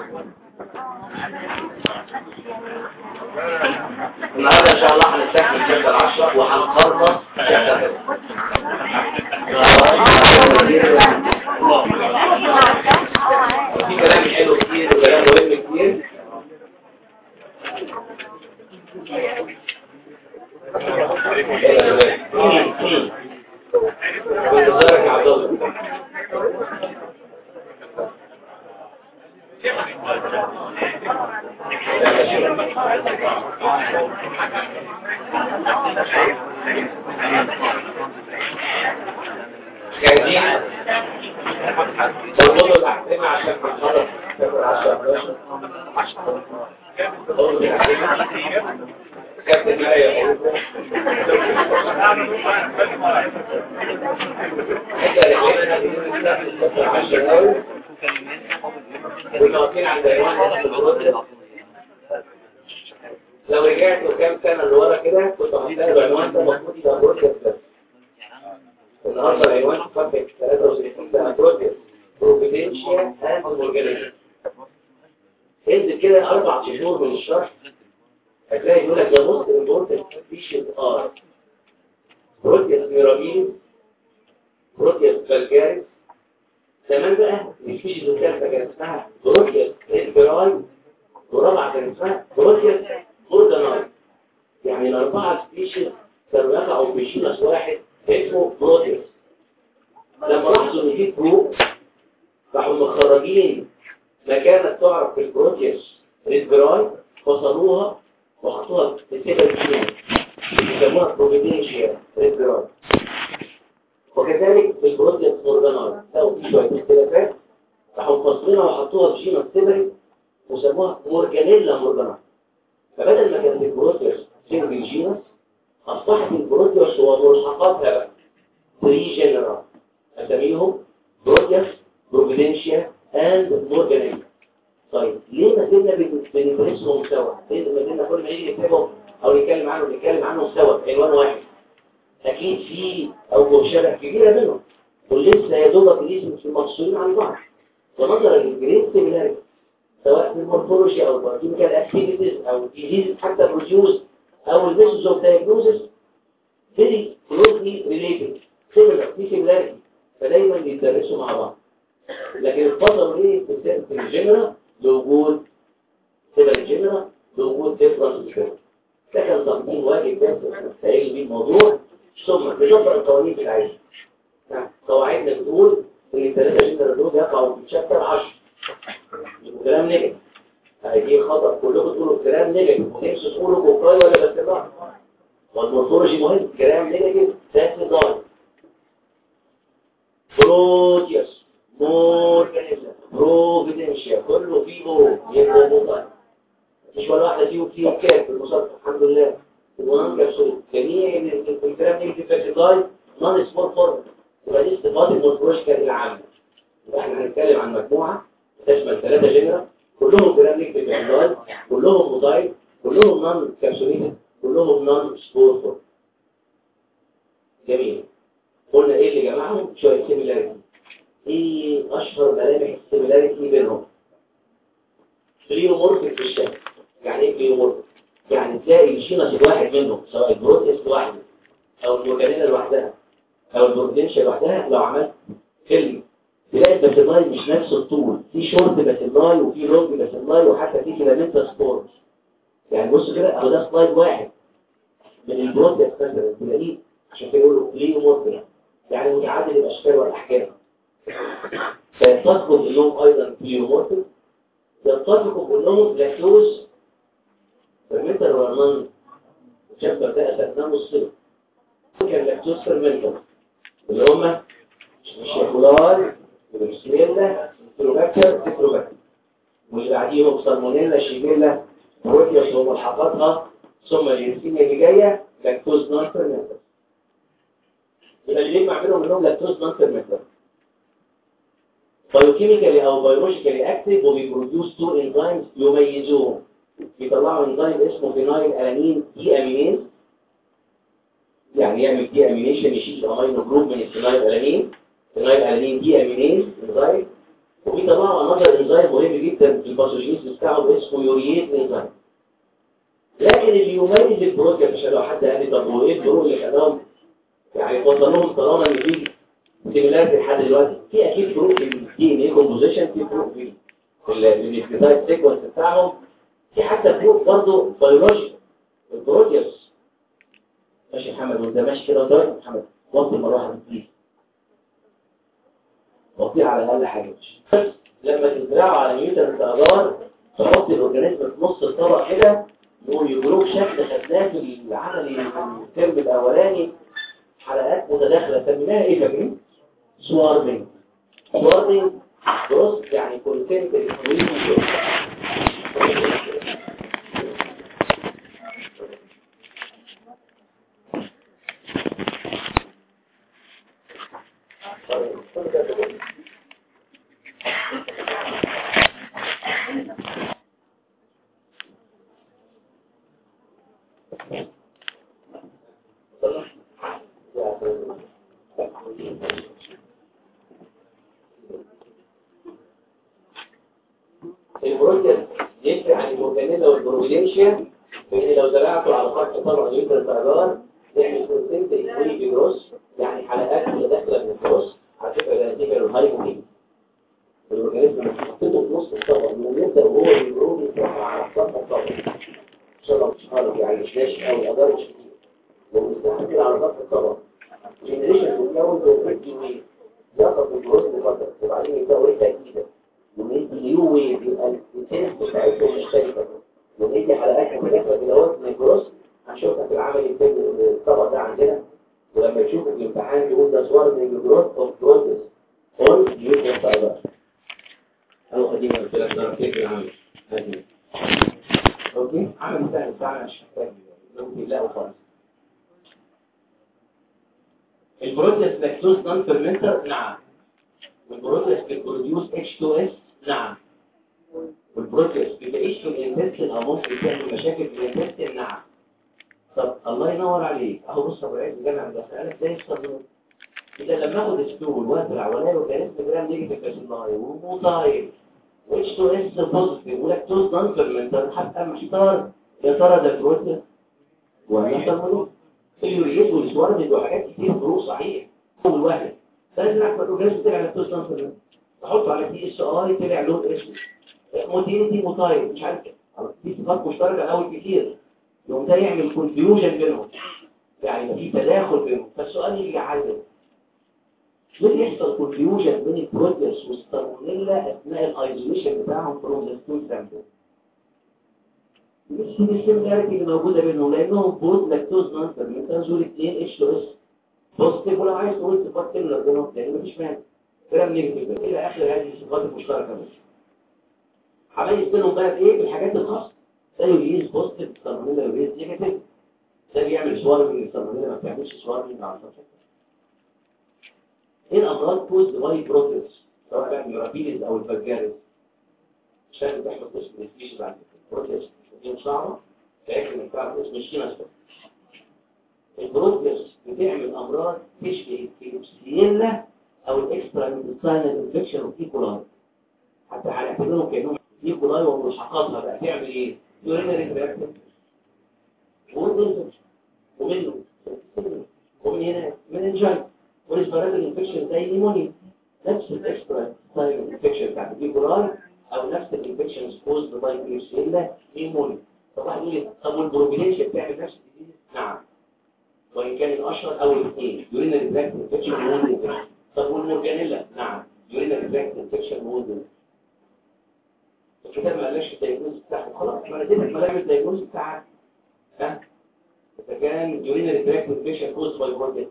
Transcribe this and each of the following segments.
النهارده ان شاء الله هنستكمل شابتر 10 وهنخلص شابتر في كلام حلو كتير وكلام مهم كتير وانتظارك يا عبد الله جاهزين تقولوا الأحزمة عشان نخلص سفر 10 11 كابتن آية لو رجعت كام سنة لورا كده كنت هتلاقي العنوان ده المفروض يبقى بروجكت بس النهارده العنوان في صفحة 63 سنة بروجكت بروفيدنشيا اند اورجانيزم انزل كده اربع شهور من الشرح هتلاقي يقول لك ده موست امبورتنت سبيشيز ار بروتياس ميرابيل بروتياس فالجاريس زمان بقى السبيشيز الثالثه كانت اسمها بروتياس انفراي ورابعه كانت اسمها بروتياس اورجاناي يعني الاربعه سبيشيز كانوا يقعوا في جينس واحد اسمه بروتياس لما لاحظوا ان في فروق راحوا مخرجين مكانة تعرف في البروتياس ريسبراي فصلوها وحطوها في سيبر جين بيسموها بروفيدنشيا ريسبراي وكذلك في البروتياس اورجاناي لو في شوية اختلافات راحوا مفصلينها وحطوها في جينس سيبري وسموها مورجانيلا مورجاناي فبدل ما كانت البروتياس سينجل جينس اصبحت البروتياس وملحقاتها بقى 3 جنرال اسميهم بروتياس بروفيدنشيا اند مورجانيلا طيب ليه ما زلنا بندرسهم سوا ليه ما زلنا كل ما يجي نكتبهم او نتكلم عنهم نتكلم عنهم سوا عنوان واحد اكيد في اوجه شبه كبيره منهم ولسه يا دوبك الاسم في المفصولين عن بعض ونظرا للجريد سيميلاريتي سواء في المورفولوجي او البارتيكال اكتيفيتيز او الديزيز حتى بروديوس او الميثودز اوف دايجنوزس فيري كلوزلي ريليتد سيميلار في سيميلاريتي فدايما بيدرسوا مع بعض لكن الفضل ايه في الجنرال لوجود سيبر الجنرال لوجود ديفرنس الجنرال ده كان تقديم واجب بس نستعيل بيه الموضوع ثم نطبق القوانين بتاعتنا قواعدنا بتقول ان الثلاثه جنرال دول يقعوا في شابتر 10 كلام نيجاتيف هيجي خطأ كلكم تقولوا كلام نيجاتيف نفسه تقولوا كوكاي ولا بس الله والمورفولوجي مهم كلام نيجاتيف ذات ضايع بروتيوس مورجانيزم بروفيدنشيا كله فيه او يبقى مضايق مش ولا واحدة فيه فيه كاف في المصادفة الحمد لله الوان كبسول جميع الكلام نيجاتيف فاسيداي نون سمول فورم يبقى دي استفاضة المورفولوجيكال العامة يبقى احنا هنتكلم عن مجموعة تشمل ثلاثة جنرال كلهم كلام نيجاتيف فاسيداي كلهم مضايق كلهم نون كبسولين كلهم نون سمول فورم جميل قلنا ايه اللي جمعهم شوية سيميلاريتي ايه اشهر ملامح السيميلاريتي بينهم بليومورفيك في الشكل يعني ايه بليومورفيك يعني تلاقي الجينس الواحد منهم سواء البروتيس لوحده او المورجانيلا لوحدها او البروتينشيا لوحدها لو عملت فيلم تلاقي الباسيلاي مش نفس الطول في شورت باسيلاي وفي لونج باسيلاي وحتى في فيلامنتا سبورز يعني بص كده اهو ده سلايد واحد من البروتيس مثلا تلاقيه عشان كده يقولوا بليومورفيك يعني متعدد الاشكال والاحجام فيتفقوا انهم ايضا بليومورفيك يتفقوا كلهم لاكتوز فيرمنتر ورمان الشابتر ده اساسناه نصين كان لاكتوز فيرمنتر اللي هم الشيكولار والسميلا التروباكتر تتروباكتر واللي بعديهم سالمونيلا شيجيلا بروتيوس وملحقاتها ثم اليرسينيا اللي جايه لاكتوز نون فيرمنتر يبقى اللي بيجمع بينهم انهم لاكتوز نون فيرمنتر بايوكيميكالي او بيولوجيكالي اكتيف وبيبروديوس تو انزيمز يميزوهم بيطلعوا انزيم اسمه فينايل الانين دي امينيز يعني يعمل دي امينيشن يشيل امينو جروب من الفينايل الانين فينايل الانين دي امينيز انزيم وفي طبعا نظر انزيم مهم جدا في الباثوجينيس بتاعه اسمه يوريات انزيم لكن اللي يميز البروتين عشان لو حد قال لي طب هو ايه الفروق اللي خلاهم يعني وصلوهم طالما ان في سيميلاريتي لحد دلوقتي في اكيد فروق في الدي ان اي كومبوزيشن في فروق في النيوكليوتايد سيكونس بتاعهم في حتى فروق برضه بيولوجي البروتيوس ماشي يا محمد وانت ماشي كده وانت واقف يا محمد وطي المروحه دي وطيها على اقل حاجه بس لما تزرعه على نيوتن الاغار تحط الاورجانيزم في نص الطبق كده يقول يجروك شكل خدناه في العملي في الترم الاولاني حلقات متداخله سميناها ايه فاكرين؟ سوارمينج سوارمينج بص يعني كونسنت البروتين يفرق عن المورجانيلا والبروفيدنشيا بان لو زرعته على خط طبق نيوتن الاغار يعمل كونسنت اكويلي جروس يعني حلقات متداخله من الجروس على فكره ده نتيجه للهايبوكين الاورجانيزم حطيته في نص الطبق من يبدا وهو بيجرو يترفع على سطح الطبق ان شاء الله مش عارف يعني مش ناشف قوي قدر مش كتير ومستحيل على سطح الطبق جنريشن بتكون بروفيكتي ويف يقف الجروس لفتره وبعدين يكون تاكيدا وندي نيو ويف يبقى السينس بتاعتهم مختلفه وندي حلقات مختلفه دلوقتي من الجروس هنشوفها في العمل الفني الطبق ده عندنا ولما تشوف الامتحان يقول ده صور من الجروث اوف بروسيس اون يوتيوب فايبر اهو قديمه قلت لك ده كيف العمل هذه اوكي عمل سهل فعلا مش محتاج ممكن لا خالص البروتيس لاكتوز نون فيرمنتر نعم والبروتيس بتبروديوس H2S نعم والبروتيس بتعيش في الانتستين او ممكن تعمل مشاكل في الانتستين نعم طب الله ينور عليك اهو بص ابو عيد الجامعه ده سالك ازاي الصدور اذا لما اخد ستول وازرع ولا اورجانيزم جرام نيجاتيف باسيلاي وموتايل واتش 2 اس بوزيتيف ولاكتوز نون فيرمنتر حتى محتار يا ترى ده بروتيس ولا سلمونيل اليوريات والسوارد وحاجات كتير فروق صحيح اول واحد لازم احمد اورجانيزم طلع لاكتوز نون فيرمنتر احطه على دي اس اي طلع لون اسود موتيليتي موتايل مش عارف دي صفات مشتركه الاول كتير يوم ده يعمل كونفيوجن بينهم يعني في تداخل بينهم فالسؤال اللي عايزه ليه يحصل كونفيوجن بين البروتيوس والستارمونيلا اثناء الايزوليشن بتاعهم فروم ذا ستول سامبل مش دي السيميلاريتي اللي موجوده بينهم لانهم بوز لاكتوز نون فيرمنترز والاثنين اتش 2 اس بوزيتيف ولو عايز تقول صفات سيميلر بينهم تاني مفيش مانع كلام نيجاتيف الى اخر هذه الصفات المشتركه بس هميز بينهم بقى في ايه في الحاجات الخاصه ده يوليز بوزيتيف السالمونيلا يوليز نيجاتيف ده بيعمل سوار من السالمونيلا ما بتعملش سوار من على السطح ايه الامراض بوز باي بروتيس سواء بقى الميرابيلز او الفاجاريز عشان بتحمل اسم السبيشيز عندك البروتيس دي صعبه لكن بتعرف اسم الشينس البروتيس بتعمل امراض تشبه الكيلوسيلا او الاكسترا ميديساينال انفكشن وفيكولاي حتى هنعتبرهم كانهم فيكولاي ومشحقاتها بقى تعمل ايه يورينري تراكت ومنه ومن هنا مننجايت والاسبيراتوري انفكشن زي نيمونيا نفس الاكسترا ساينال انفكشن بتاعت الفيكولاي او نفس الانفكشن سبوزد باي كيلوسيلا نيمونيا طب واحد يقول لي طب والبروبيليشن بتعمل نفس الديزيز نعم وان كان الاشهر او الاثنين يورينري تراكت انفكشن ومونيا طب والمورجانيلا نعم يورينري تراكت انفكشن ومونيا الكتاب ما قالش الدايجنوز بتاعه خلاص ما انا اديتك ملامح الدايجنوز بتاعك ها اذا كان يورينري تراكت انفكشن كوز باي بروتين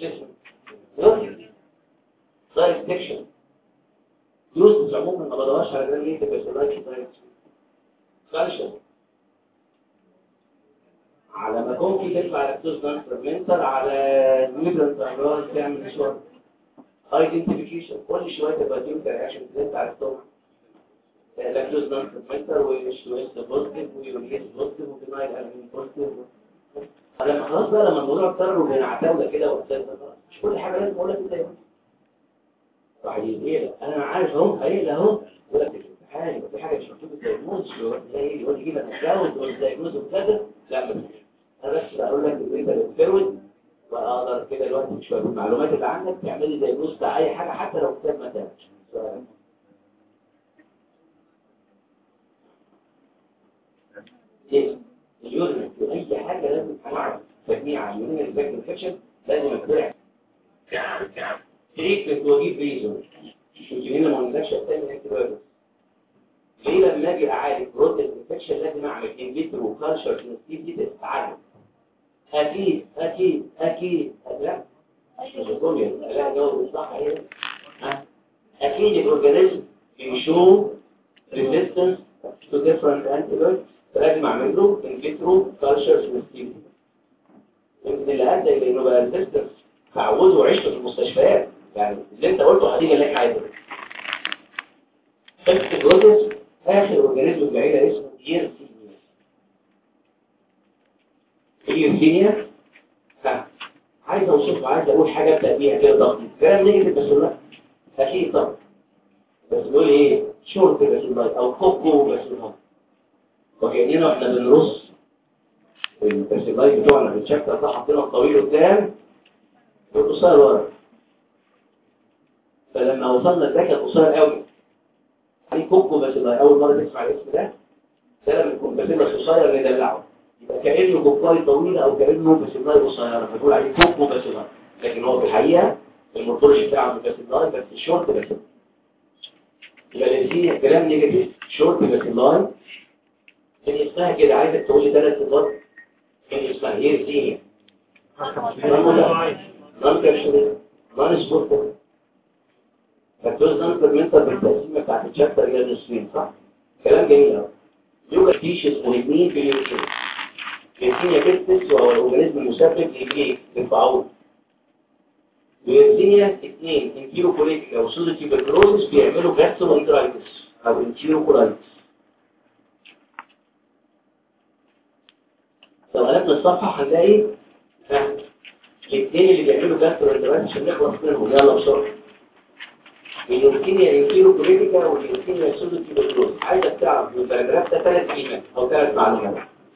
دايركت انفكشن يوسف عموما ما بدورش على ده ليه تبقى دايركت فالشن على ما يكون في تطلع لاكتوز نون فرمنتر على نيوترنت امراض تعمل شويه ايدنتيفيكيشن كل شويه تبقى تيوم رياكشن انت عرفتهم لاكتوز نون فرمنتر واتش 2 اس بوزيتيف ويوريز بوزيتيف وفينايل البومين بوزيتيف لما خلاص بقى لما الموضوع اتكرر وبين عتاوله كده واساسا مش كل حاجه لازم اقول لك ازاي راح يقول انا عارف اهو قايل اهو يقول لك الامتحان في حاجه مش مكتوبه زي الموز تلاقي يقول لي جيب التجاوز ولا زي الموز وكذا لا ما فيش. انا بس بقول لك ان انت بتفرود واقدر كده دلوقتي شويه المعلومات اللي عندك تعمل لي زي الموز بتاع اي حاجه حتى لو كتاب ما تابش ايه اليورين في اي حاجه لازم تنعرف تجميع اليورين الفاكر انفكشن لازم يتبع تريتمنت واجيب ريزون الجنين ما عندكش تعمل انتباه ليه لما اجي اعالج برود انفكشن لازم اعمل ان فيترو كالتشر سنسيتيفيتي تتعالج اكيد اكيد اكيد لا مش الجمله لا جو صح ايه ها؟ اكيد الاورجانيزم بيشو ريزيستنس تو ديفرنت انتيبيوتكس فلازم اعمل له ان فيترو كالتشر سنسيتيفيتي يمكن اللي ادى الى انه بقى ريزيستنس تعوده وعيشته في المستشفيات يعني اللي انت قلته حقيقه اللي عايزه بس الجوزس اخر اورجانيزم في العيله اسمه ييرسينيا اليرسينيا ها عايز اوصفه عايز اقول حاجه ابدا بيها كده ضغط كلام نيجاتيف بس لا اكيد طبعا بس نقول ايه شورت بس لا او كوكو بس لا وكاننا احنا بنرص البرسيلاي بتوعنا بنشكل صح حاطينه الطويل قدام والقصير ورا فلما وصلنا ده كان قصير قوي عليه كوكو بس اول مره تسمع الاسم ده ده لما يكون بسيط قصير ندلعه يبقى كانه كوكاي طويله او كانه بسيطاي قصيره فنقول عليه كوكو بسيطاي لكن هو في الحقيقه المورفولوجي بتاعه بسيطاي بس شورت بسيط يبقى اللي كلام نيجاتيف شورت بسيطاي كان اسمها كده عايزك تقول لي ثلاث صفات كان اسمها ايه سينيا نون كابشن نون سبورت فالدوز نون فيرمنتر بالتقسيمه بتاعت الشابتر الى نصين صح كلام جميل قوي يوجد تيشز مهمين في اليوتيوب اليرسينيا بيستس وهو الاورجانيزم المسبب للايه للتعوض اليرسينيا اثنين انتيرو كوليتيكا وسودو تيبركلوزس بيعملوا جاسترونترايتس او انتيرو كولايتس لو قلبنا الصفحه هنلاقي الاثنين اللي بيعملوا جاسترونترايتس عشان نخلص منهم يلا بسرعه اليوركينيا انتيرو كوليتيكا واليوركينيا سودو تيبركلوز عايزك تعرف من الباراجراف ده ثلاث كلمات او ثلاث معلومات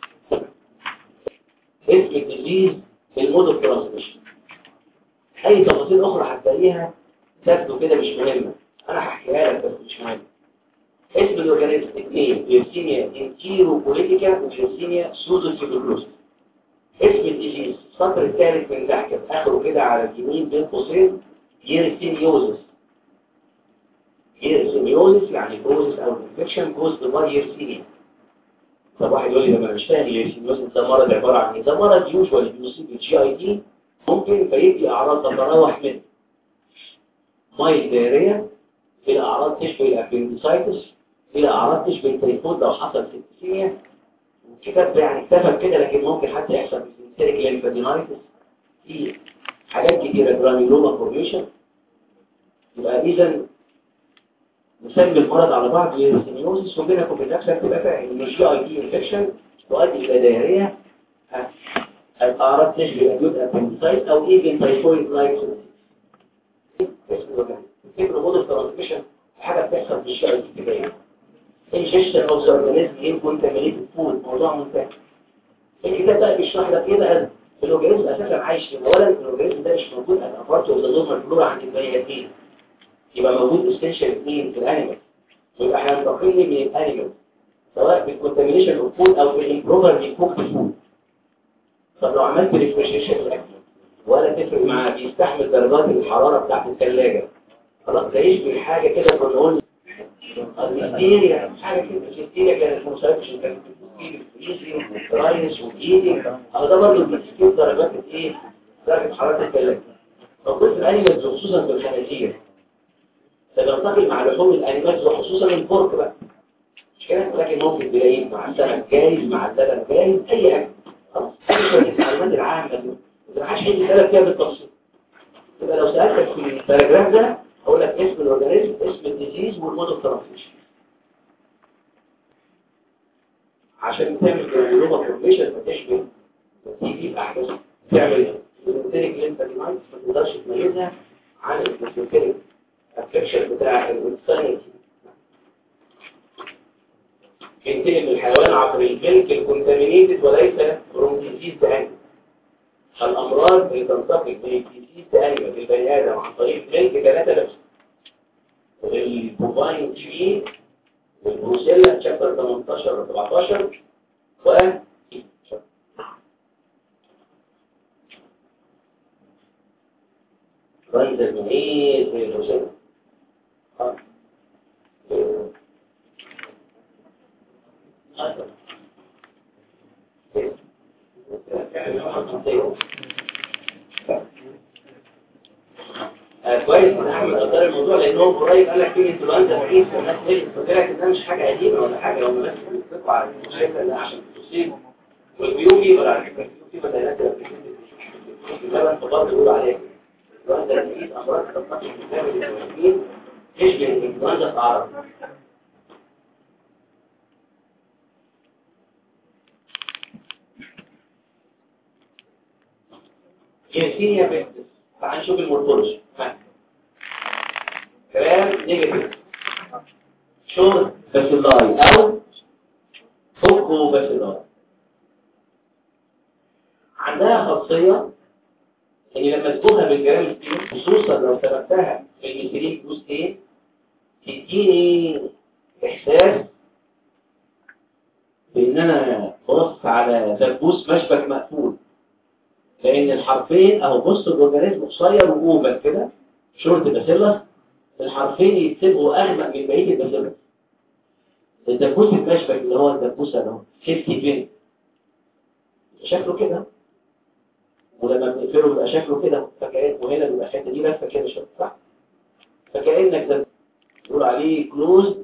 اسم الديزيز المود اوف ترانسميشن اي تفاصيل اخرى هتلاقيها تبدو كده مش مهمه انا هحكيها لك بس مش مهم اسم الاورجانيزم اثنين يورسينيا انتيرو كوليتيكا ويورسينيا سودو تيبركلوز اسم الديزيز السطر الثالث من تحت اخره كده على اليمين بين قوسين يرسينيوزس يرسينيوزس يعني كوزس او انفكشن كوز باي يرسينيا طب واحد يقول لي لما مش فاهم اليرسينيوزس ده مرض عباره عن ايه ده مرض يوجوال بيصيب الجي اي تي ممكن فيدي اعراض تتراوح من مايل دايريا الى اعراض تشبه الابندسايتس الى اعراض تشبه التيفود لو حصل سيبسيميا الكتاب يعني اكتفى كده لكن ممكن حتى يحصل بسنتريك ليمفادينايتس في حاجات كتيره جرانيولوما فورميشن يبقى اذا نسمي المرض على بعض السيميوزيس وبينك وبين نفسك تبقى فاهم ان الجي اي تي انفكشن تؤدي الى دايريه الاعراض تشبه اكيوت ابندسايت او ايفن تايفويد لايك اسمه فكره مود ترانسميشن حاجه بتحصل في الجي اي تي كده انجكشن اوف اورجانيزم ان كونتامينيتد فود موضوع منتهي الكتاب بقى بيشرح لك ايه بقى الاورجانيزم اساسا عايش فين اولا الاورجانيزم ده مش موجود انا افرته وظلمه الفلورا عند البني ادمين يبقى موجود اسينشال اثنين في الانيمال يبقى احنا هنتقل من الانيمال سواء بالكونتامينيشن اوف فود او بالامبروفر كوكت فود طب لو عملت ريفريجريشن للاكل ولا تفرق معاه بيستحمل درجات الحراره بتاعت الثلاجه خلاص ده يشبه حاجه كده كنا قلنا الهستيريا حاجه كده الهستيريا كانت مسيطره عشان كانت بتجيب الفريزي والرايس والايدي او ده برضه بتسكيب درجات الايه درجه حراره الثلاجه موجود في الانيمالز وخصوصا في الخنازير فبنتقل مع لحوم الانيمالز وخصوصا البورك بقى مش كده لكن ممكن تلاقيه مع السمك جاهز مع اللبن جاهز اي حاجه خلاص دي المعلومات العامه دي ما حدش هيجي يسالك فيها بالتفصيل يبقى لو سالتك في الباراجراف ده اقول لك اسم الاورجانيزم اسم الديزيز والمود اوف ترانسميشن عشان تعمل جلوبال فورميشن فتشبه تيجي باحداث تعمل سيستميك ليمفادينايتس ما تقدرش تميزها عن السيستميك الفكشن بتاع الانسان بينتقل من الحيوان عبر الملك الكونتامينيتد وليس فروم ديزيز انيمال الامراض اللي تنتقل من الديزيز انيمال للبني ادم عن طريق الملك ثلاثه بس البوفاين تي والبروسيلا شابتر 18 و 17 و رمز المعيد في البروسيلا كويس ان احمد اختار الموضوع لان هو قريب قال لك في انفلونزا فريس والناس هي فكرت انها مش حاجه قديمه ولا حاجه هم بس بتطلع شايفه انها عشان تصيب والبيوبي ولا على فكره في بدايات اللبن انتقاد بيقولوا عليه انفلونزا فريس امراض تنتقل من كامل المسلمين تشبه الانفلونزا في العرب جنسية بنتس تعال نشوف المورفولوجي كلام نيجاتيف شورت باسيلاي او فوكو باسيلاي عندها خاصية ان لما تكونها بالجرام ستين خصوصا لو سببتها في الميثيلين جوز ايه تديني احساس بان انا بص على دبوس مشبك مقفول لان الحرفين اهو بص الاورجانيزم قصير وجوبا كده شورت باسيلس الحرفين يتسبقوا اغمق من بقيه الباسيلس الدبوس المشبك اللي هو الدبوس اهو 50 بين شكله كده ولما بنقفله بيبقى شكله كده فكأن وهنا بيبقى الحته دي لفه كده شويه صح فكأنك ده بيقول عليه كلوز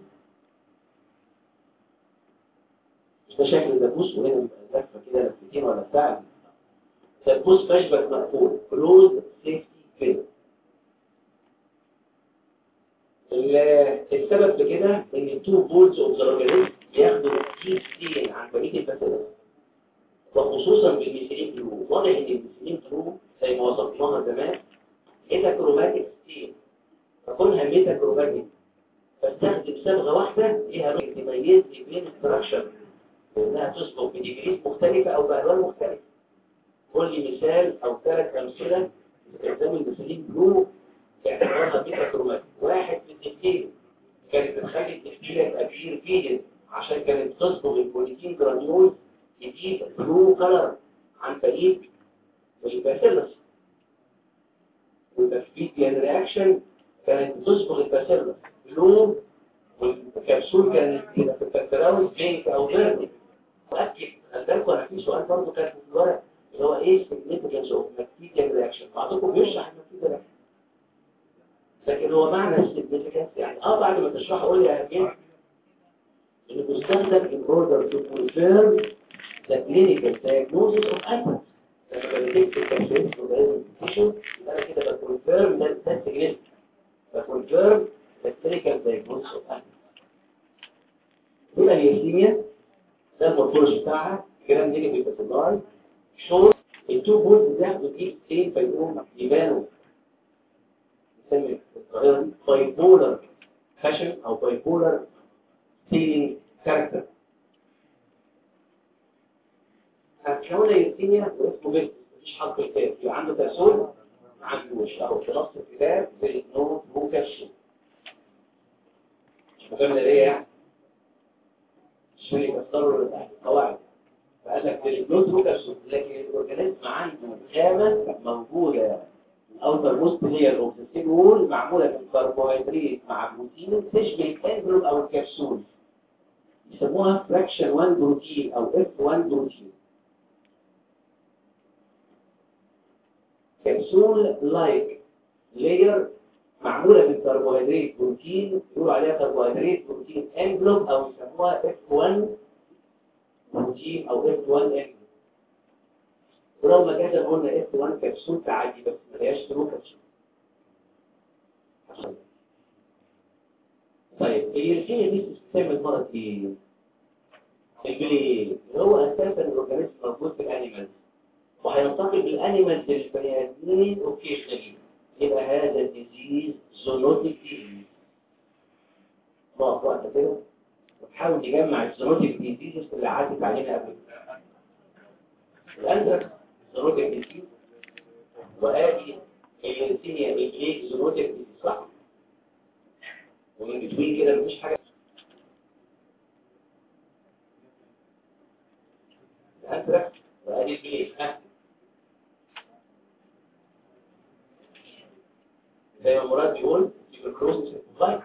ده شكل الدبوس وهنا بيبقى لفه كده لفتين ولا بتاع دبوس مشبك مقفول كلوز سيفتي فين السبب في كده ان التو بولز اوف ذا اورجانيزم بياخدوا كتير ستين عن بقيه الباسيلس وخصوصا بالميثيلين بلو واضح ان الميثيلين بلو زي ما وصفناها زمان ميتاكروماتيك ستين فكونها ميتاكروماتيك فاستخدم صبغه واحده ليها نوع تميز بين الستراكشر انها تصبغ بديجريز مختلفه او بالوان مختلفه قول لي مثال او ثلاث امثله استخدام الميثيلين بلو باعتبارها ميتاكروماتيك واحد من الاثنين كانت بتخلي التفكير يبقى كبير فيجن عشان كانت تصبغ البوليتين جرانيول يجيب بلو كلر عن بقيه الباسيلس والباسبيتيان رياكشن كانت بتصبغ الباسيلس بلو والكبسول كانت كده في البكتيراوي بينك او فيردي مؤكد خلي بالكم انا في سؤال برضه كان في الورق اللي هو ايه significance اوف بكتيريان رياكشن بعضكم بيشرح البكتيريان رياكشن لكن هو معنى السيجنيفيكانس يعني اه بعد ما تشرحه قول لي اهميه انه بيستخدم in order to confirm the clinical diagnosis of asthma لما بنكتب الكابسولين اورجانيزم تيشو يبقى انا كده بكونفيرم ده ده سيجنيفيكانس بكونفيرم the clinical diagnosis of asthma يبقى الياسيميا ده المورفولوجي بتاعها كلام نيجاتيف باسيلاي شورت التو بولز بياخدوا دي ستين فيقوم يبانوا نسمي الظاهره دي بايبولر فاشن او بايبولر ستيلينج كاركتر هتكون ياسيميا واسمه بيت مفيش حرف الكاف يبقى عنده كبسول ما عندوش اهو في نص الكتاب زي نوت هو كبسول مش مفهوم ده ليه يعني عشان يكسروا القواعد فقال لك الجلوت هو كبسول لكن الاورجانيزم عنده خامه موجوده الاوتر موست هي الاوكسيسين وول معموله من كربوهيدرات مع بروتين تشبه الانفلوب او الكبسول يسموها فراكشن 1 بروتين او اف 1 بروتين كبسول لايك لاير معمولة من كربوهيدرات بروتين يقولوا عليها كربوهيدرات بروتين انفلوب او يسموها اف 1 بروتين او اف 1 انفلوب ولو ما كان قلنا اف 1 كبسول تعدي بس ما هياش ترو كبسول طيب اليرسينيا دي بتعمل مرض ايه؟ البلي اللي هو اساسا الاورجانيزم موجود في الانيمالز وهينتقل بالانيمالز للبني ادمين اوكيشنالي يبقى هذا الديزيز زونوتيك ديزيز نقف وقت كده وتحاول تجمع الزونوتيك ديزيز اللي عدت علينا قبل كده الأنزل زونوتيك ديزيز وآدي اللينسينيا إيجيك زونوتيك ديزيز صح ومن بتوين كده مفيش حاجة الأنزل وآدي البليك ها زي ما مراد بيقول تيبركلوزس لايك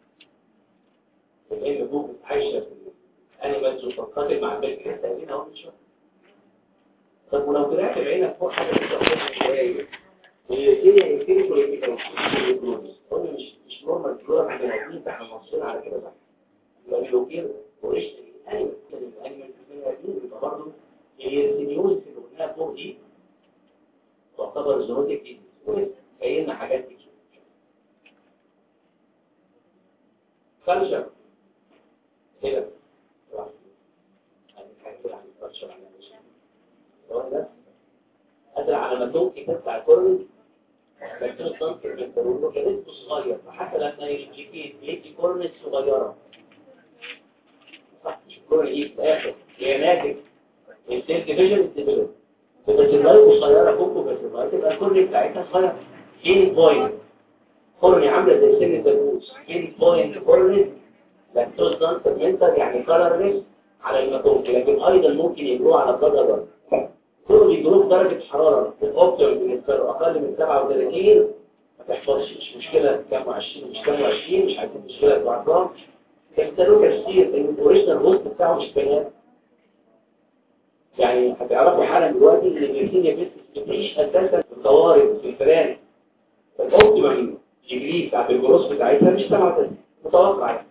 الام بوك عايشه في الانيمالز وتنقاتل مع البيت لسه قايلين اهو من شويه طب ولو طلعت بعينك فوق حاجه بتشوفها شويه هي الدنيا يمكن كل التيبركلوزس قلنا مش مش نورمال فلورا احنا قاعدين احنا مصرين على كده صح يبقى بيلوكير وريش الانيمال الانيمال يبقى برضه هي السيميوز اللي قلناها فوق دي تعتبر زونوتيك دي قايلنا حاجات كتير كلشر كده أزرع على مدون كده بتاع الكورن بكتير الصنف البنترول كده صغير فحتى لما يجيكي يجي كورن صغيرة صح مش الكورن ايه في الآخر هي ناتج السيل ديفيجن الديفيجن بس اللايف قصيرة كوكو بس اللايف تبقى الكورن بتاعتها صغيرة جين بوينت كورني عاملة زي سن الدبوس جين بوينت كورني لاكتوز نون فيرمنتر يعني كلرلس على المكون لكن ايضا ممكن يجروا على الضغط كل يجروا بدرجه حراره الاوبتيمم بالنسبه له اقل من 37 ما تحصلش مش مشكله كام 20 مش كام 20 مش عايزين مشكله بتوع ارقام كانوا تفسير ان الاوريجينال هوست بتاعه مش بيان يعني هتعرفوا حالا دلوقتي ان الجلسينيا بيس بتعيش اساسا في الطوارئ في الفئران الاوبتيمم ديجري بتاعت الجروس بتاعتها مش 37 متوقع يعني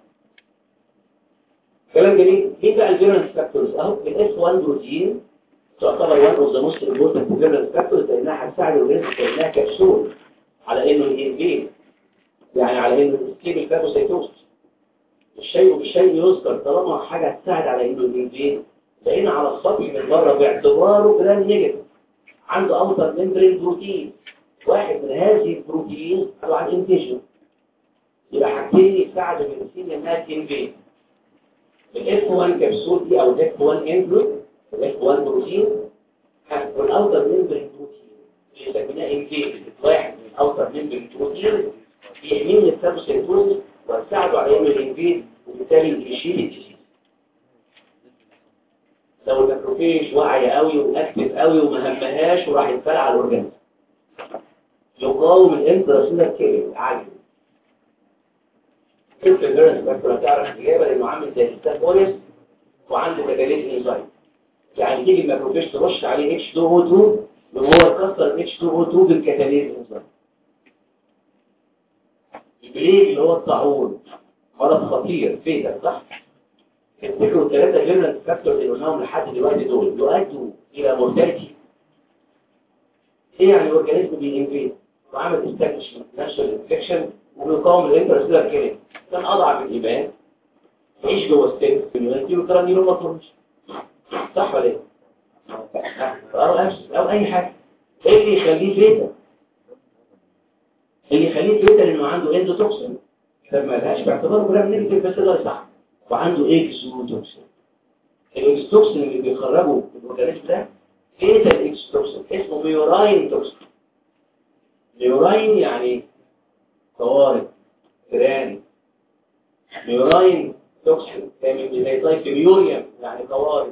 كلام جميل مين بقى الفيرنس فاكتورز اهو الاس 1 بروتين تعتبر 1 اوف ذا موست امبورتنت فيرنس فاكتورز لانها هتساعد الريسك لانها كبسول على انه ينفيد يعني على انه ستيبل فاجوسيتوس الشيء بالشيء يذكر طالما حاجه هتساعد على انه ينفيد لقينا على السطح من بره باعتباره جرام نيجاتيف عنده اوتر ممبرين بروتين واحد من هذه البروتين طبعا انتجن يبقى حاجتين يساعدوا الانسان انها تنفيد الاف 1 كبسول دي او الاف 1 انفلويد الاف 1 بروتين والاوتر ممبرين بروتين اللي سميناه انفيد واحد من الاوتر ممبرين بروتين بيحميه من السابوسيتوز ويساعده على انه الانفيد وبالتالي يشيل الديزيز لو الماكروفيج واعيه قوي واكتف قوي وما همهاش وراح يتفرع على الاورجانيزم يقاوم الانتراسيلر كيلينج عادي كيف الفيرنس فاكتور هتعرف الإجابة لأنه عامل زي الستافوريس وعنده كتاليز انزايم يعني تيجي الماكروفيج ترش عليه H2O2 وهو يكسر H2O2 بالكتاليز انزايم البليج اللي هو الطاعون مرض خطير فيتا صح؟ تفتكروا الثلاثة فيرنس فاكتور اللي قلناهم لحد دلوقتي دول يؤدوا إلى مورتاليتي ايه يعني الاورجانيزم بينفيد وعمل استاكشمنت ناشونال انفكشن وبيقاوم الانترسيلر كيلينج كان اضعف الايمان يعيش جوه السن في اليونانتي وترى نيرو ما تخرجش صح ولا ايه؟ او او اي حاجه ايه اللي يخليه فيتا اللي يخليه فيتا لانه عنده اندوتوكسين طب ما لهاش باعتباره جرام نيجاتيف بس ده صح وعنده اكسوتوكسين الاكسوتوكسين اللي بيخرجه الاورجانيزم ده فيتا الاكسوتوكسين اسمه ميوراين توكسين ميوراين يعني طوارئ تراني ميوراين توكسين من زي طيب ميوريوم يعني طوارئ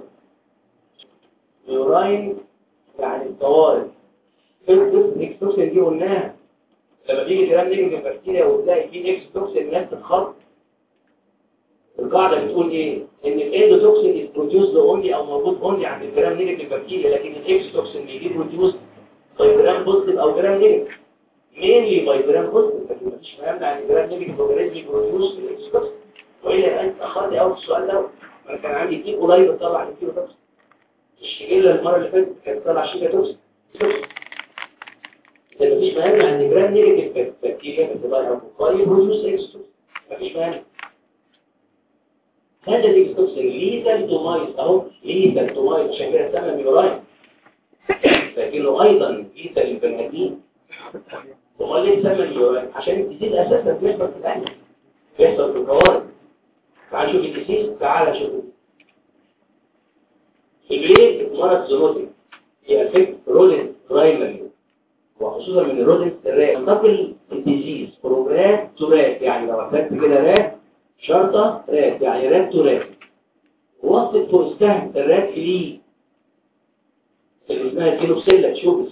ميوراين يعني طوارئ اكس توكسين دي قلناها لما بيجي كلام نيجاتيف بكتيريا وتلاقي فيه اكس توكسين ناس تتخط القاعده بتقول ايه ان الاندوتوكسين از بروديوسد اونلي او موجود اونلي عند الجرام نيجاتيف بكتيريا لكن الاكس توكسين بيجي بروديوسد باي جرام بوزيتيف او جرام نيجاتيف mainly by gram positive لكن مفيش ما يمنع ان جرام نيجاتيف اورجانيزم يبروديوس الاكسبرس والا انت اخرت قوي في السؤال ده انا كان عندي تيب قريب بتطلع الكيلو توكس مش الا المره اللي فاتت كانت بتطلع شيكا توكس ده مفيش ما يمنع ان جرام نيجاتيف بكتيريا بتطلع فوقاي يبروديوس اكسبرس مفيش ما يمنع هذا الاكسبرس ليتال تومايز اهو ليتال تومايز عشان كده سمى ميوراين لكنه ايضا ليتال للبني ادمين امال ليه اتسمى نيورال عشان الديزيز اساسا بيحصل في الاهل بيحصل في القوارض تعال شوف الديزيز تعال شوف الجريد مرض زونوتيك يأفكت رولين برايمري وخصوصا من الرودنت الرات ينتقل الديزيز فروم رات تو رات يعني لو اخدت كده رات شرطة رات يعني رات تو رات وصلت فوق السهم الرات ليه اللي اسمها كينوسيلا تشوبس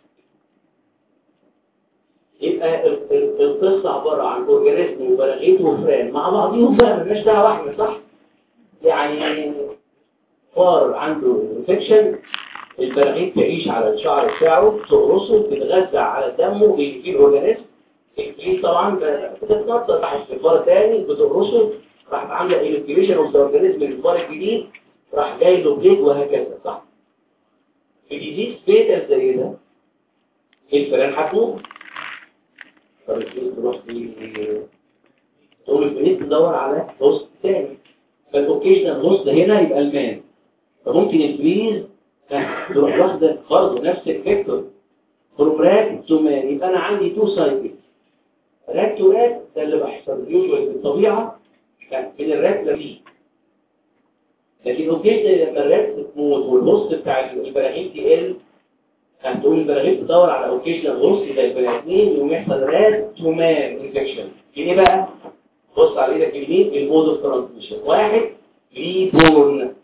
يبقى ال- ال- القصة عبارة عن اورجانيزم وبراغيث وفران مع بعضهم بقى مالناش دعوة واحدة صح؟ يعني فار عنده انفكشن البراغيث تعيش على الشعر بتاعه تقرصه تتغذى على دمه بيجي الاورجانيزم الكليل طبعا بتتنطط تحت الفار تاني بتقرصه راح عامله ايلكتريشن اوف ذا اورجانيزم للفار الجديد راح جاي له بليد وهكذا صح؟ في ديزيز فيتال زي ده الفئران هتموت طب الفلوس تروح في- تقول الفلوس تدور على هوست تاني فالاوكيشنال هوست هنا يبقى المان فممكن الفليز تروح واخده برضه نفس الفيكتور فروم راك تو مان يبقى انا عندي تو سايكل راك تو راك ده اللي بيحصل يوجوال في الطبيعه من الراك لفيه لكن اوكيشنال لما الراك تموت والهوست بتاع البراغيث يقل هتقول البراغيث تدور على اوكيشنال هوست زي البني ادمين يقوم يحصل راك تو مان انفكشن يعني بقى بص على ايدك اليمين المود اوف ترانسميشن واحد ليه بورن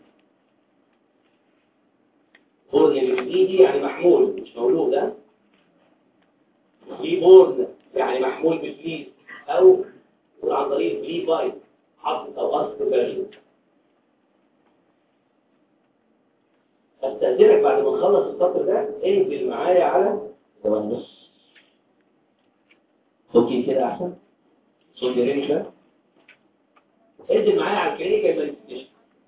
بورن اللي من ايدي يعني محمول مش مولود ده ليه بورن يعني محمول بفليس او يقول عن طريق فلي بايت حط او قصد البراغيث استأذنك بعد ما نخلص السطر ده انزل معايا على ثواني بس اوكي كده احسن صوت جريني شويه انزل معايا على الكلينيكال مانيفستيشن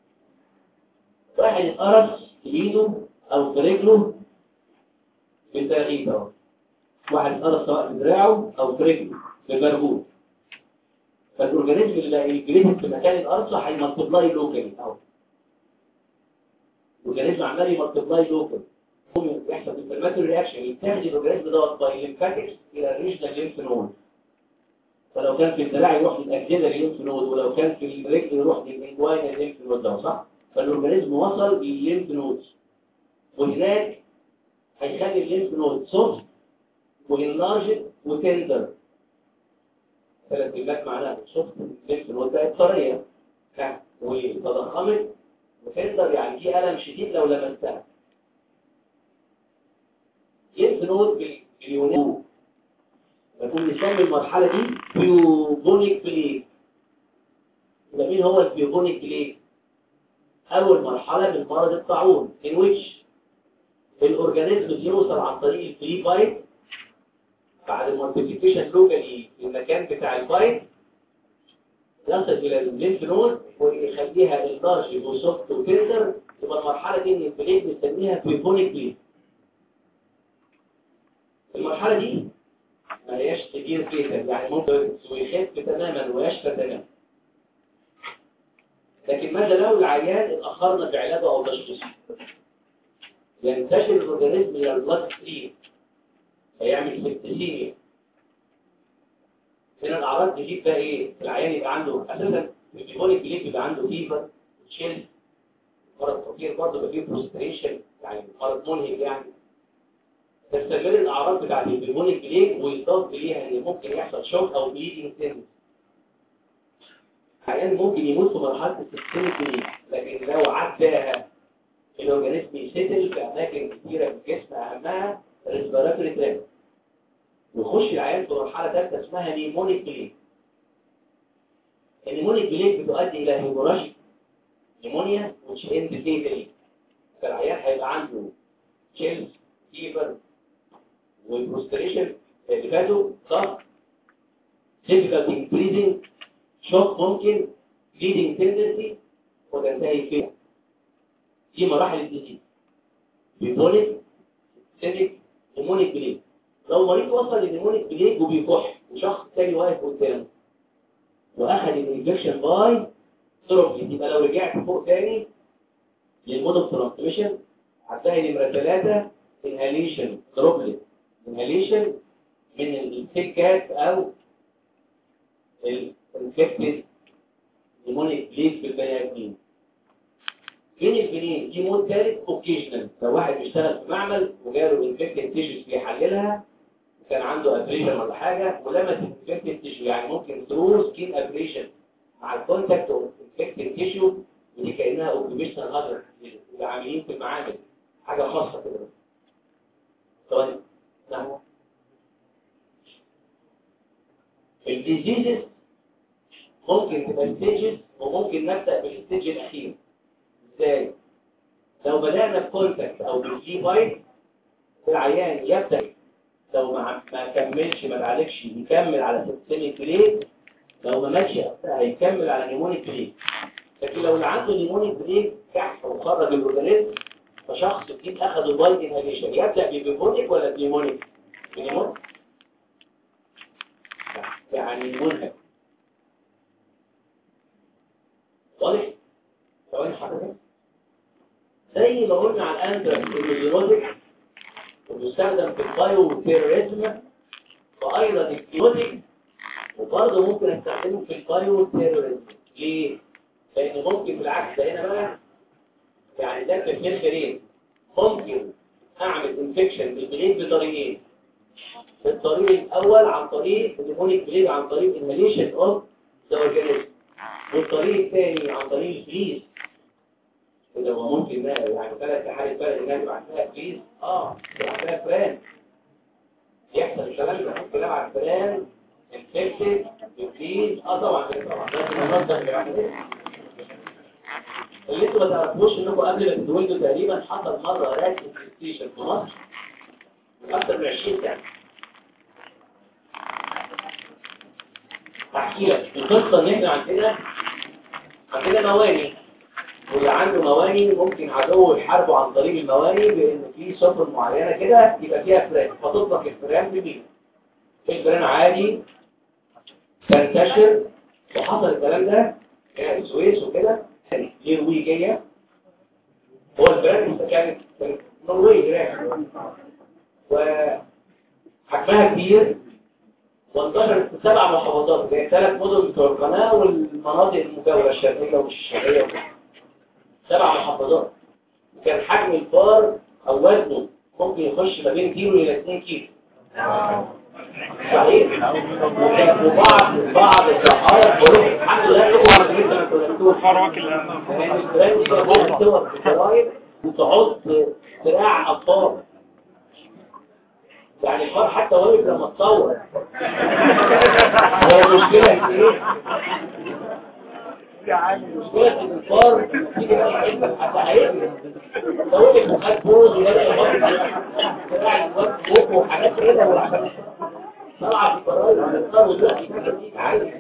واحد اتقرص في ايده او في رجله بالتغيير اهو واحد اتقرص سواء في دراعه او في رجله بالبرغوث فالاورجانيزم اللي الجريد في مكان القرصه هيمالتبلاي لوكالي اهو الاورجانيزم عمال يمالتبلاي لوكال يحصل انفلاماتوري رياكشن يتاخد الاورجانيزم دوت باي ليمفاتكس الى الريجنال ليمف نود فلو كان في الدراع يروح للاجزله الليمف نود ولو كان في الرجل يروح للانجوين الليمف نود ده صح فالاورجانيزم وصل للليمف نود وهناك هيخلي الليمف نود سوفت وانلارجد وتندر ثلاث كلمات معناها سوفت الليمف نود بقت طريه ها، وتضخمت وتندر يعني في الم شديد لو لمستها ليمف نود باليونان بنقول نسمي المرحلة دي بيوبونيك بليك يبقى مين هو البيوبونيك بليك؟ أول مرحلة من مرض الطاعون in which الأورجانيزم يوصل عن طريق الفري بايت بعد المالتيبيكيشن لوكالي في المكان بتاع البايت يصل إلى الليمف نود ويخليها اللارج وسوفت وتندر يبقى المرحلة دي من البليك بنسميها بيوبونيك بليك المرحلة دي ما هياش كتير فيها يعني ممكن ويخف تماما ويشفى تماما لكن ماذا لو العيان اتأخرنا في علاجه أو تشخيصه ينتشر الأورجانيزم إلى البلاد ستريم فيعمل سبتسيميا هنا الأعراض تجيب بقى إيه؟ العيان يبقى عنده أساسا البيبونيك بليك يبقى عنده فيفر تشيل مرض خطير برضه يبقى فيه بروستريشن يعني مرض منهك يعني تستمر الأعراض بتاعت البيبونيك بليك ويضاف ليها إن ممكن يحصل شوك أو بليدنج سيلز حاليا ممكن يموت في مرحلة السيستميك بليك لكن لو عداها الأورجانيزم يستل في أماكن كتيرة في الجسم أهمها ريسبيراتوري تراك ويخش العيان في مرحلة ثالثة اسمها نيمونيك بليك النيمونيك بليك بتؤدي إلى هيموراجيك نيمونيا which end fatally فالعيان هيبقى عنده chills فيبر والبروستريشن اللي فاتوا ضغط difficult increasing شوك ممكن bleeding tendency وتنتهي فيها دي مراحل الديزيز بيبوليك سيميك نيمونيك بليك لو مريض وصل للنيمونيك بليك وبيكح وشخص تاني واقف قدامه واخد الانفكشن باي ثروبلي يبقى لو رجعت فوق تاني للمود اوف ترانسميشن هتلاقي نمره ثلاثة inhalation droplet inhalation من السكات او الانفكتد نيمونيك بليك في البني ادمين فين البنين دي مود ثالث اوكيشنال لو واحد بيشتغل في معمل وجاله انفكتد تيشوز بيحللها وكان عنده ابريشن ولا حاجه ولمس انفكتد تيشو يعني ممكن ثرو سكين ابريشن مع الكونتاكت اوف انفكتد تيشو ودي كانها اوكيبيشنال هازارد العاملين في المعامل حاجه خاصه كده طيب نعم الديزيزز ممكن تبقى ستيجز وممكن نبدأ بالستيج الأخير ازاي؟ لو بدأنا بكونتاكت أو بالجي بايت العيان يبدأ لو ما ما كملش ما تعالجش يكمل على سيستميك بليك لو ما ماتش هيكمل على نيمونيك بليك لكن لو اللي عنده نيمونيك بليك كحف وخرج الاورجانيزم فشخص جديد اخذ البايت انهاليشن يبدأ ببيبونيك ولا بنيمونيك؟ بنيمونيك يعني منهك واضح؟ ثواني حضرتك زي ما قلنا على الانترس النيوروتيك وبيستخدم في البايو تيروريزم وايضا الكيوتيك وبرضه ممكن استخدمه في البايو تيروريزم ليه؟ لان ممكن بالعكس ده هنا بقى يعني ده في البرين ممكن اعمل انفكشن بالبليد بطريقين الطريق الاول عن طريق النيمونيك بليد عن طريق انهاليشن اوف ذا اورجانيزم والطريق الثاني عن طريق الفريز وده هو ممكن ده يعني ثلاث حالة بلد انها تبعت لها فريز اه تبعت لها فران يحصل الكلام ده ممكن ابعت فران انفكتد بفريز اه طبعا كده طبعا لازم ننظم العمليه اللي انتوا ما تعرفوش انكم قبل ما تتولدوا تقريبا حصل مره راك انفكتيشن في مصر اكثر من 20 سنه احكي لك القصه ان احنا عندنا عندنا مواني واللي عنده مواني ممكن عدو يحاربه عن طريق المواني بان في سفن معينه كده يبقى فيها فران فتطلق الفران بمين الفران عادي تنتشر وحصل الكلام ده في السويس وكده نرويجيه هو الفران كانت نرويج وحجمها كبير وانتشرت في سبع محافظات زي ثلاث مدن بتوع القناة والمناطق المجاورة الشرقية والشرقية سبع محافظات كان حجم الفار أو وزنه ممكن يخش ما بين كيلو إلى 2 كيلو صحيح وبعض بعض الصحارى بيقولوا الحمد لله يقوى على جميع الكولكتور لأن الفران دي كانت بتصور في الجرايد وتعض ذراع أطفال يعني الفار حتى واقف لما تصور هو المشكلة في ايه؟ المشكلة ان الفار تيجي بقى يحبك حتى هيقلب لو وقف وخد بوز ويلاقي الفار بتاع الفار فوق وحاجات كده وعشان طلع في الفرايز الفار ودلوقتي كده دي عادي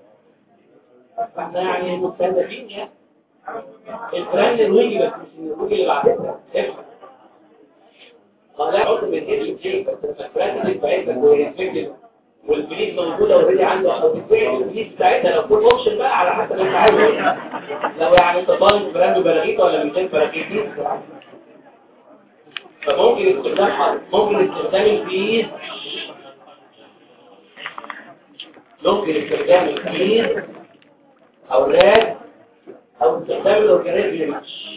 فاحنا يعني مستهدفين يعني الفران النرويجي بس مش النرويجي اللي بعتها افهم لا عضو من هيد ليه بس لما الفرات دي بتاعتك وهي والبليد موجوده اوريدي عنده او بالفعل البليد بتاعتها لو كل اوبشن بقى على حسب انت عايز ايه لو يعني انت طالب براند بلاغيته ولا 200 براغيتي فممكن استخدام ممكن استخدام البليد ممكن استخدام البليد او الراد او استخدام الاورجانيزم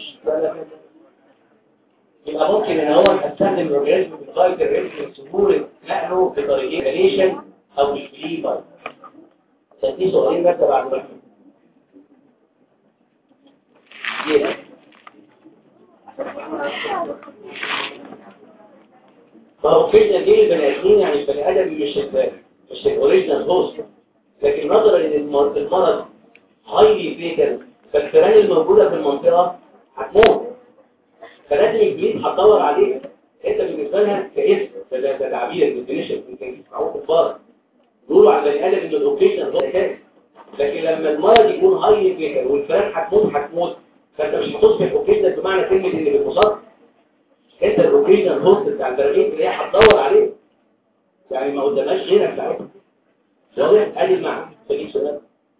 يبقى ممكن ان هو استخدم الاورجانيزم بالغايه الريسك لسهوله نقله بطريقين ريليشن او بالفليبر تدي سؤالين بس بعد ما فهو فينا دي البني ادمين يعني البني ادم مش مش الاوريجينال هوست لكن نظرا ان المرض هايلي فيتال فالفئران الموجوده في المنطقه هتموت فلازم الجليد هتدور عليه انت بالنسبه لها كاسم ده ده تعبير ديفينيشن يمكن تسمعوه في الفار بيقولوا على البني ادم ان الاوبريشن هو كده لكن لما المرض يكون هاي فيتال والفئران هتموت هتموت فانت مش هتصبح اوبريشن بمعنى كلمه اللي بالمصاب انت الاوبريشن هوست بتاع البراغيث اللي هي هتدور عليه يعني ما قدامهاش غيرك ساعتها واضح ادي المعنى فدي سؤال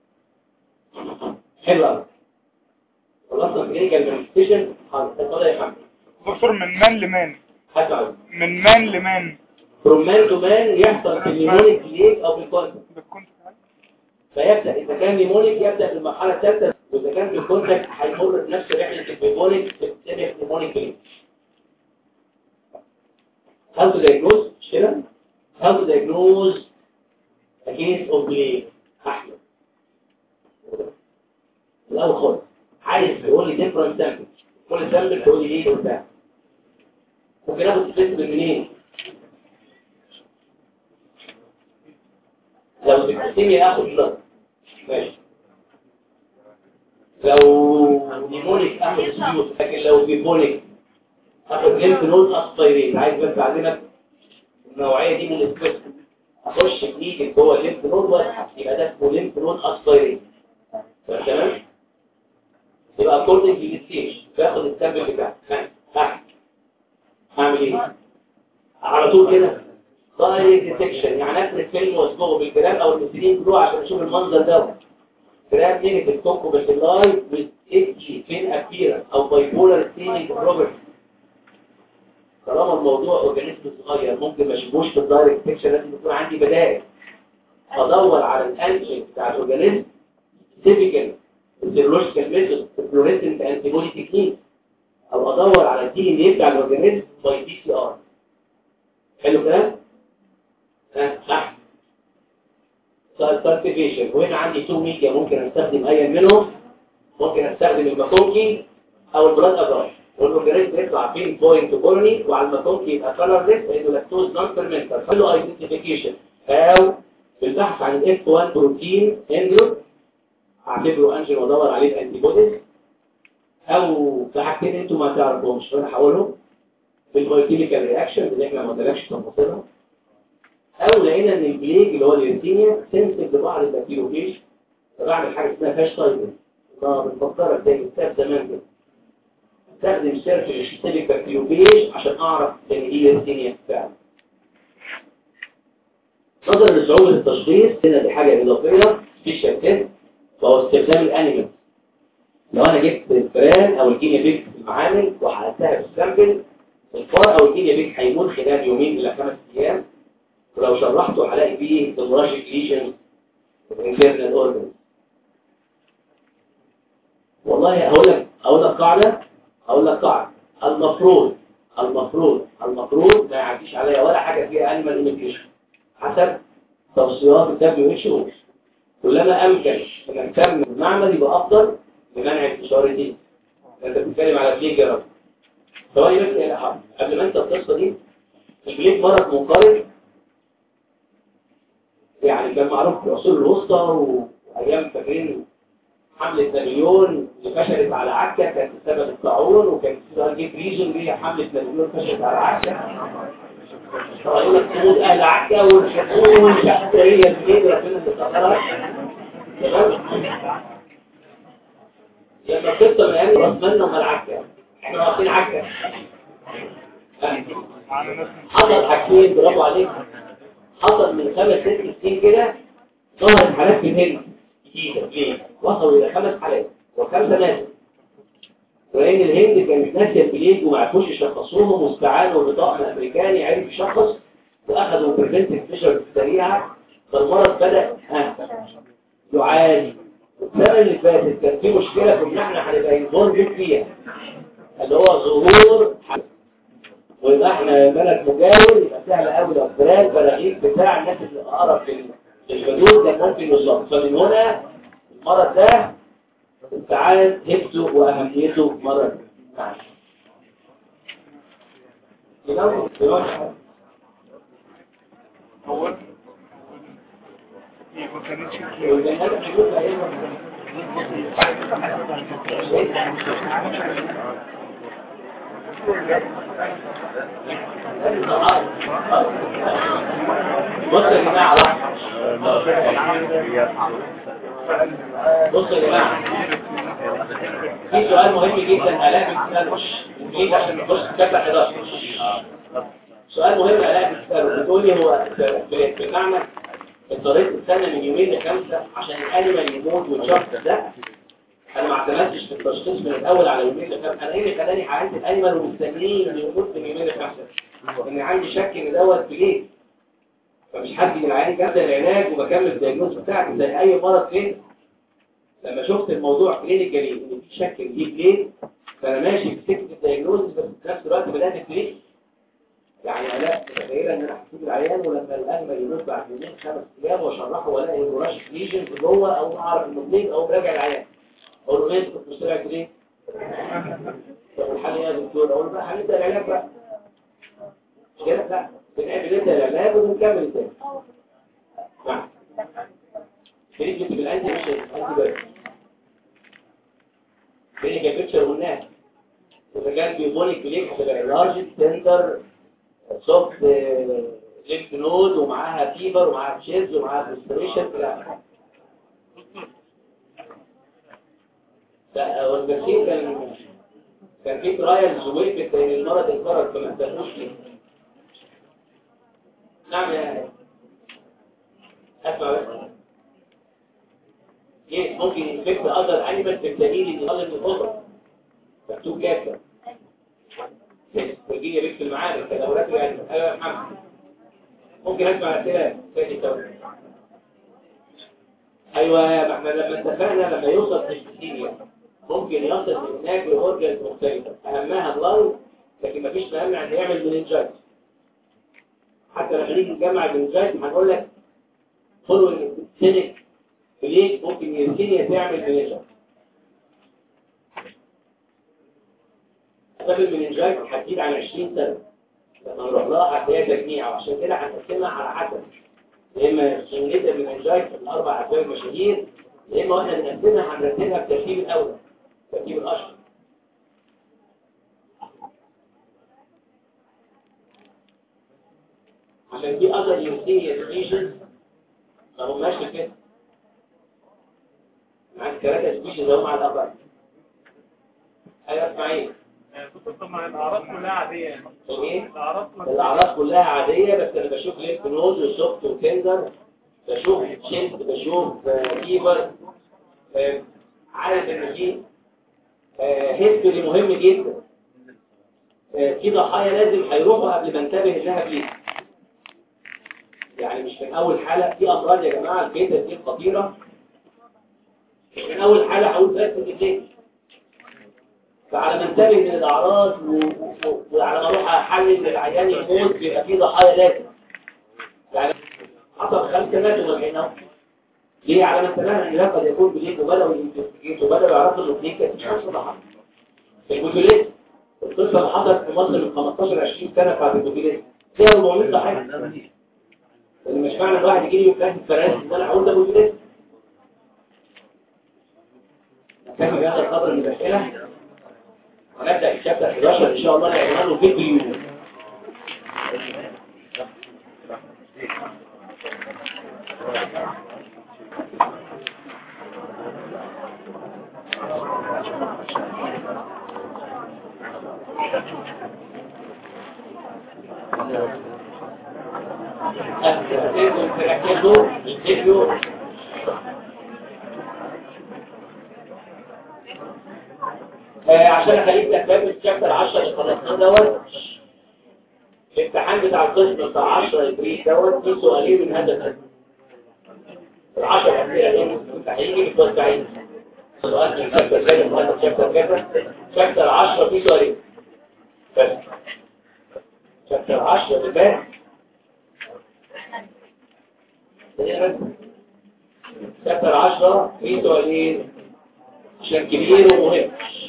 حلو قوي خلصنا كلينيكال مانيفستيشن اتفضل يا محمد دكتور من مان لمان هات من مان لمان from man to man يحصل في النيمونيك ليك او في الكونتاكت بالكونتاكت فيبدا اذا كان نيمونيك يبدا في المرحله الثالثه واذا كان في الكونتاكت هيمر بنفس رحله النيمونيك تبتدي في نيمونيك ليك How to diagnose مش كده؟ How to diagnose a case of plague احمد الاول خالص عايز تقول لي different sample كل سامبل تقول لي ايه وبتاع ممكن اخد سبيسمن منين لو تكتمي اخد بلد ماشي لو نيمونيك اخد سيوت لكن لو بيبونيك اخد ليمف نود اسبيرين عايز بس اعلمك النوعيه دي من السبيسمن اخش بايدك جوه الليمف نود واسحب يبقى ده اسمه ليمف نود اسبيرين تمام يبقى اكوردنج للستيج باخد السامبل بتاعي ها هعمل ايه على طول كده دايركت ديتكشن يعني افرد فيلم واصبغه بالجرام او المثلين جلو عشان اشوف المنظر ده جرام نيجاتيف كونكو باللاي with اتشي فين ابيرنس او بايبولار ستيننج بروبرتي طالما الموضوع اورجانيزم صغير ممكن ما اشوفوش في الدايركت ديتكشن لازم يكون عندي بدائل ادور على الانجن بتاع الاورجانيزم سيفيكال السيرولوجيكال ميثود الفلوريسنت انتيبودي تكنيك او ادور على الدي ان ايه بتاع الاورجانيزم باي دي سي ار حلو كده ها صح سايتيفيشن وهنا عندي تو ميديا ممكن استخدم اي منهم ممكن استخدم الماكونكي او البلاد ابراش والاورجانيزم يطلع بين بوينت كولوني وعلى الماكونكي يبقى كلرليس لانه لاكتوز نون فيرمنتر له ايدنتيفيكيشن او بالبحث عن الاف 1 بروتين اندرو اعتبره انجن وادور عليه الانتي بوديز او في حاجتين انتوا ما تعرفوهمش فانا هقولهم في البايوكيميكال رياكشن اللي احنا ما قلناش تفاصيلها او لقينا ان البليج اللي هو اليورتينيا سنسيف لبعض البكتيروفيج فبعمل حاجه اسمها فاش تايبنج ما بنفكرك زي كتاب زمان كده استخدم سيرش للسيستميك بكتيروفيج عشان اعرف ان دي يورتينيا فعلا نظرا لصعوبه التشخيص هنا دي حاجه اضافيه في شركات فهو استخدام الانيمال لو انا جبت الفئران او الجينيا بيك في المعامل وحققتها في السامبل الفار او الجينيا بيك هيموت خلال يومين الى خمس ايام ولو شرحته هلاقي فيه هيموراجيك ليجن انترنال اورجن والله هقول لك هقول لك قاعده هقول لك قاعده المفروض المفروض المفروض ما يعديش عليا ولا حاجه فيها انيمال ايميتيشن حسب توصيات الدبليو اتش او كلما امكن ان نهتم بالمعمل يبقى افضل لمنع انتشار دي انت بتتكلم على بليك يا رب ثواني بس يا حق قبل ما انت القصه دي البليك مرض منقرض يعني كان معروف في العصور الوسطى وايام فاكرين حملة نابليون اللي فشلت على عكا كانت بسبب الطاعون وكان في سؤال جيت ريجن اللي هي حملة نابليون فشلت على عكا يقول لك تموت اهل عكا والحكومه والشعب هي اللي ربنا اللي سخرها لما القصه من ايام راس مالنا امال عكا احنا واقفين عكا حصل حاجتين برافو عليك حصل من خمس ست سنين كده ظهرت حالات في الهند جديده ليه؟ وصلوا الى خمس حالات وخمسه ماتوا ولان الهند كانت ناسيه البليد وما عرفوش يشخصوهم واستعانوا بطاقم امريكاني عرف يشخص واخذوا بريفنتيف ميجرز سريعه فالمرض بدا ها يعاني السنه اللي فاتت كان في مشكله كنا احنا هنبقى انفولد فيها اللي هو ظهور ويبقى احنا بلد مجاور يبقى سهل قوي لو فراغ بلاغيك بتاع الناس اللي اقرب للحدود كان ممكن يصاب فمن هنا المرض ده استعان هبته واهميته مرض معاش ينوم ينوم هو ما كانتش بص يا جماعة بص يا جماعة في سؤال مهم جدا ألاقي بتسأله ليه عشان نخش كتاب 11 سؤال مهم ألاقي بتسأله بتقولي هو في في المعنى اضطريت تستنى من يومين لخمسة عشان الأنيمال يموت ويتشخص ده انا ما اعتمدتش في التشخيص من الاول على يومين لخمسة انا ايه اللي خلاني حقنت الانيمال ومستنيه انه يموت من يومين لخمسة ان عندي شك ان دوت بليه فمش حد من العيان كمل العلاج وبكمل الدايجنوز بتاعتي زي اي مرض كلينيك لما شفت الموضوع كلينيكالي ان في شك نجيب ليه فانا ماشي في سكه الدايجنوز بس في نفس الوقت بدات الكلينيك يعني لا متخيله ان انا هسيب العيان ولما الان يموت بعد يومين خمس ايام واشرحه والاقي رش ليجن في جوه او اعرف انه بليك او راجع العيان اقول له ليه كنت مستمع ليه؟ طب الحل ايه يا دكتور؟ اقول له بقى هنبدا العلاج بقى مش كده؟ لا بنعمل نبدا العلاج وبنكمل تاني نعم تريد بالانتي مش انتي بس كلينيكال بيكتشر قلناها اذا كان بيبونيك بليك هتبقى لارج سنتر سوفت ليمف نود ومعاها فيبر ومعاها تشيز ومعاها فرستريشن لا لا والبسيط كان كان في ترايلز وقفت لان المرض انقرض فما استنوش ليه نعم يا اسمع بس ايه ممكن ينفكت اذر انيمال في الدليل ان يقلل من الخطر مكتوب كافه تجي لي بيت المعارف تدورات يعني ايوه يا محمد ممكن اسمع اسئله تاني كمان ايوه ما احنا لما اتفقنا لما يوصل تشتيريا ممكن يصل من هناك لاورجنز مختلفه اهمها اللنج لكن مفيش مانع ان يعمل مننجايت حتى لما نيجي نجمع المننجايت هنقول لك فولو سينك ليه ممكن يرسينيا تعمل مننجايت أسباب المننجايت هتزيد عن 20 سنة لما نروح لها هتلاقيها تجميع وعشان كده هنقسمها على حسب يا إما سنجيتا المننجايت في الأربع أسباب المشاهير يا إما وإحنا بنقسمها هنرتبها بترتيب الأول ترتيب الأشهر عشان في أذر يوسينيا سبيشنز ما هماش كده معاك ثلاثة سبيشنز هم على الأقل أيوة اسماعيل طبعا الاعراض كلها عاديه ايه الاعراض الاعراض كلها عاديه بس انا بشوف ليمف نود وسوفت وتندر بشوف شيلد بشوف آه، فيبر آه، عارف ان في هيستوري مهم جدا آه، في ضحايا لازم هيروحوا قبل ما انتبه انها بليد يعني مش من اول حاله في امراض يا جماعه البيتا دي خطيره مش من اول حاله هقول بس بالليل فعلى ما انتبه من الاعراض و... و... وعلى ما اروح احلل العيان يموت بيبقى في ضحايا لازم يعني حصل خمسه ماتوا مكانهم ليه على ما انتبهنا ان ده قد يكون بليك وبداوا ينفستيجيتوا وبداوا يعرفوا انه بليك كانت مش خمسه ضحايا البوتوليت القصه اللي حصلت في مصر من 15 20 سنه بتاعت البوتوليت فيها 400 ضحيه اللي مش معنى الواحد يجي لي وكان فرنسي ان انا هقول ده بوتوليت كان بهذا القدر من الاسئله ونبدأ الشابتر 11 إن شاء الله نعمله فيديو تركزوا الفيديو آه، عشان اخليك تهتم بالشابتر 10 اللي خلصناه دوت الامتحان بتاع القسم بتاع 10 ابريل دوت فيه سؤالين من هذا القسم العشر اسئله دي ممكن هيجي متوزعين سؤال من شابتر كذا وهذا شابتر كذا شابتر 10 فيه سؤالين بس شابتر 10 اللي فات شابتر 10 فيه سؤالين عشان كبير ومهم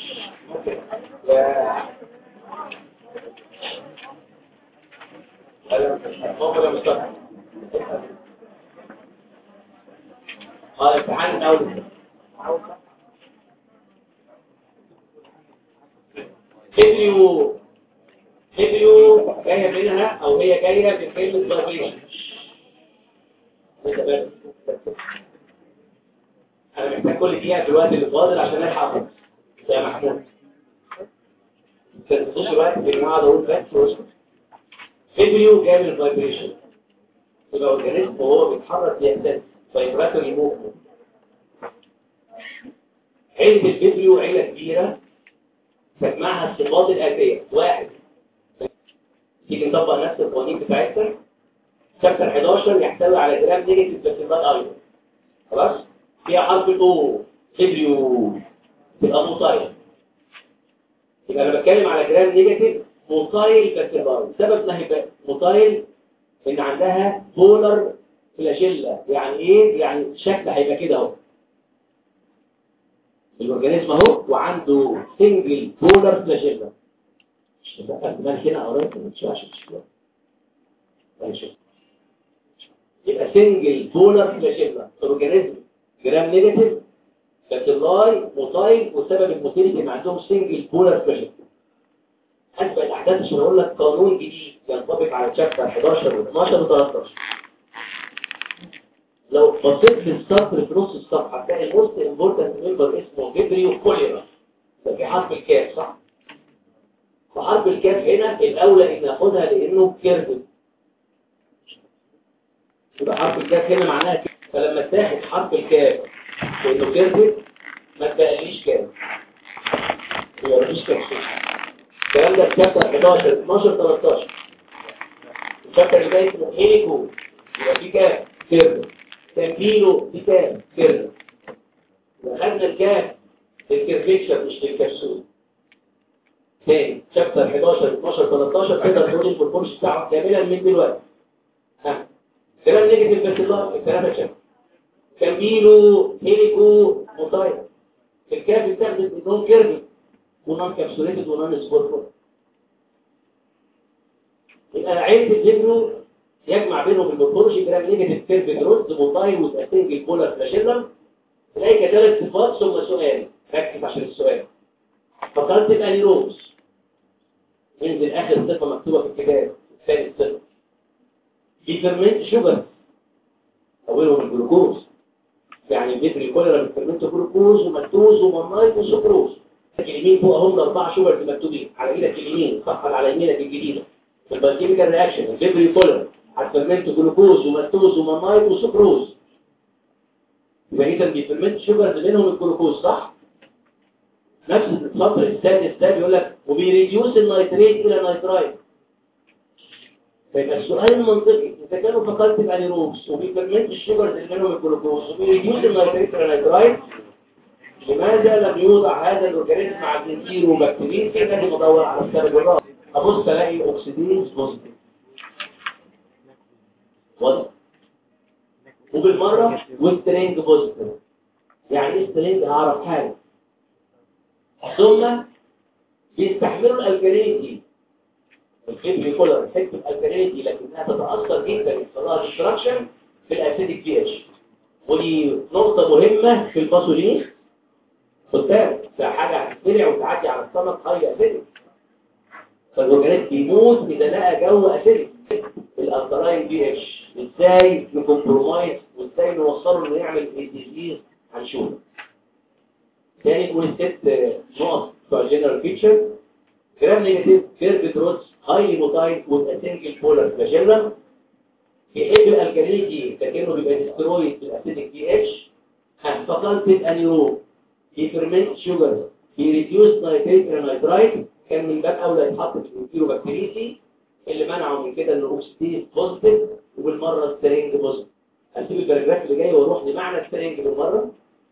قال امتحان الأول فيديو فيديو جاية منها أو هي جاية من كلمة فايبريشن أنا محتاج كل دقيقة في الوقت اللي فاضل عشان ألحق يا محمود تنسوش الوقت في الجماعة دول بس واسكت فيديو جاي من الفايبريشن يبقى اورجانيزم وهو بيتحرك بيحدث فايبراتوري موفمنت علة الفيديو علة كبيرة تجمعها الصفات الآتية واحد تيجي نطبق نفس القوانين بتاعتها شابتر 11 يحتوي على جرام نيجاتيف بكتيريا ايضا خلاص فيها حرف الاو فيبريو تبقى موسايل يبقى انا بتكلم على جرام نيجاتيف موسايل بكتيريا سبب ما هي موسايل ان عندها بولر فلاجيلا يعني ايه يعني شكل هيبقى كده اهو الاورجانيزم اهو وعنده سنجل بولر فلاجيلا مش بقى بالك هنا قريت مش عشان تشوف ماشي يبقى سنجل بولر فلاجيلا اورجانيزم جرام نيجاتيف بكتيرياي موتايل وسبب الموتيليتي ان عندهم سنجل بولر فلاجيلا حسب الاحداث عشان اقول لك قانون جديد ينطبق على تشابتر 11 و12 و13 لو بصيت في السطر في نص الصفحه هتلاقي الموست امبورتنت ممبر اسمه فيبريو كوليرا ده في حرف الكاف صح وحرف الكاف هنا الاولى ان ناخدها لانه كيرف يبقى حرف الكاف هنا معناها كده فلما تاخد حرف الكاف لانه كيرف ما تبقاليش كام يبقى مفيش كام الكلام ده في شابتر 11 12 13 الشابتر اللي جاي اسمه هيكو يبقى في كام كيرف تنبيله في كام كيرف خدنا الكام للكيرفيكشر مش للكبسول تاني شابتر 11 12 13 تقدر تقول البرفورش بتاعه كاملا من دلوقتي ها كلام نيجاتيف بس الله الكلام ده شاف تنبيله هيليكو موتايل الكاف بتاخد نون كيرف ونون كابسوليتد ونون سبورت يبقى عيلة الجبنو يجمع بينهم المورفولوجي جرام نيجاتيف كيرف جروث موتايل وتبقى سنجل بولر فلاجيلم تلاقي كثلاث صفات ثم سؤال ركز عشان السؤال فقط تبقى نيروز ينزل اخر صفه مكتوبه في الكتاب ثاني صفه بيفرمنت شوجر اولهم الجلوكوز يعني بيدري كوليرا بيفرمنت جلوكوز ومكتوز ومنايت وسكروز اليمين فوق هم اربعه شوجر مكتوبين على ايدك اليمين صح على يمينك الجديده في البالكيميكال رياكشن البيبري كوليرا هتفرمنت جلوكوز ومكتوز ومنايت وسكروز يبقى اذا بيفرمنت شوجر منهم الجلوكوز صح نفس السطر السادس ده بيقول لك وبيريديوس النيتريت الى نيترايت فيبقى السؤال المنطقي اذا كانوا فقط تبقى نيروبس وبيفرمنت الشوجرز اللي منهم الجلوكوز وبيريديوس النيتريت الى نيترايت لماذا لم يوضع هذا الاورجانيزم مع الانتيرو بكتيريا كده لازم ادور على السبب الرابع ابص الاقي اوكسيديز بوزيتيف واضح وبالمره والسترينج بوزيتيف يعني ايه سترينج هعرف حاجه ثم بيستحملوا الالكاليتي الفيبري كولر افكتيف الكاليتي لكنها تتاثر جدا بصراحه ديستراكشن في الاسيديك بي اتش ودي نقطه مهمه في الباثوجينيز خد بالك ده حاجه هتتبلع وتعدي على السمك هاي اسيديك فالاورجانيزم بيموت اذا لقى جو اسيديك الالكالاين بي اتش ازاي نكمبرومايز وازاي نوصله انه يعمل ديزيز هنشوف تاني تقول الست نقط بتوع الجنرال فيتشر جرام نيجاتيف كيرف جروث هايلي موتايل ويبقى سنجل بولر فلاجيلا يحب الالكاليتي لكنه بيبقى ديسترويد بالاسيديك بي اتش فقط تبقى نيرو يفرمنت شوجر يريديوس نايتريت الى نايترايت كان من باب اولى يتحط في الانتيرو بكتيريسي اللي منعه من كده انه اوكسيديز بوزيتيف وبالمره سترينج بوزيتيف هسيب الباراجراف اللي جاي واروح لمعنى سترينج بالمره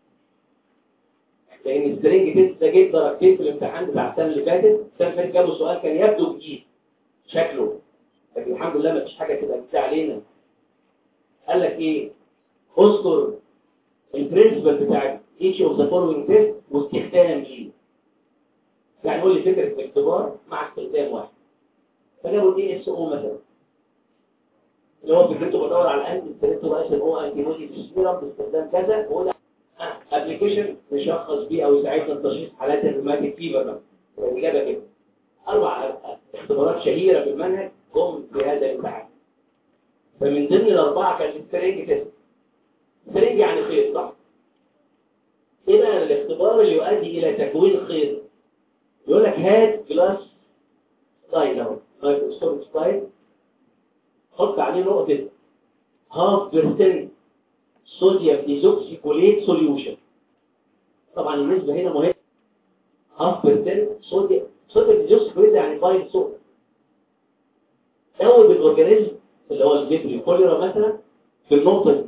لان السترينج تيست ده جيب درجتين في الامتحان بتاع السنه اللي فاتت السنه اللي فاتت جابوا سؤال كان يبدو جديد شكله لكن الحمد لله ما فيش حاجه تبقى جديده علينا قال لك ايه اذكر البرنسبل بتاع each of the following test واستخدام ليه يعني قول لي فكره الاختبار مع استخدام واحد فجابوا الاي اس او مثلا اللي هو فكرته بدور على انتي ستريتو رايس او انتي بودي في السيرم باستخدام كذا وده ابلكيشن نشخص بيه او يساعدنا لتشخيص حالات الروماتيك فيبر الاجابه كده اربع اختبارات شهيره في المنهج جم في هذا الامتحان فمن ضمن الاربعه كان السترينج تيست سترينج يعني خيط صح ايه بقى الاختبار اللي يؤدي الى تكوين خيط يقول لك هات جلاس سلايد اهو مايكروسكوب سلايد حط عليه نقطه هاف بيرسنت صوديوم ديزوكسيكوليت سوليوشن طبعا النسبة هنا مهمة هاف بيرسنت صوديوم صوديوم ديزوكسيكوليت يعني بايل صوديوم دوب الاورجانيزم اللي هو الفيبريو كوليرا مثلا في النقطة دي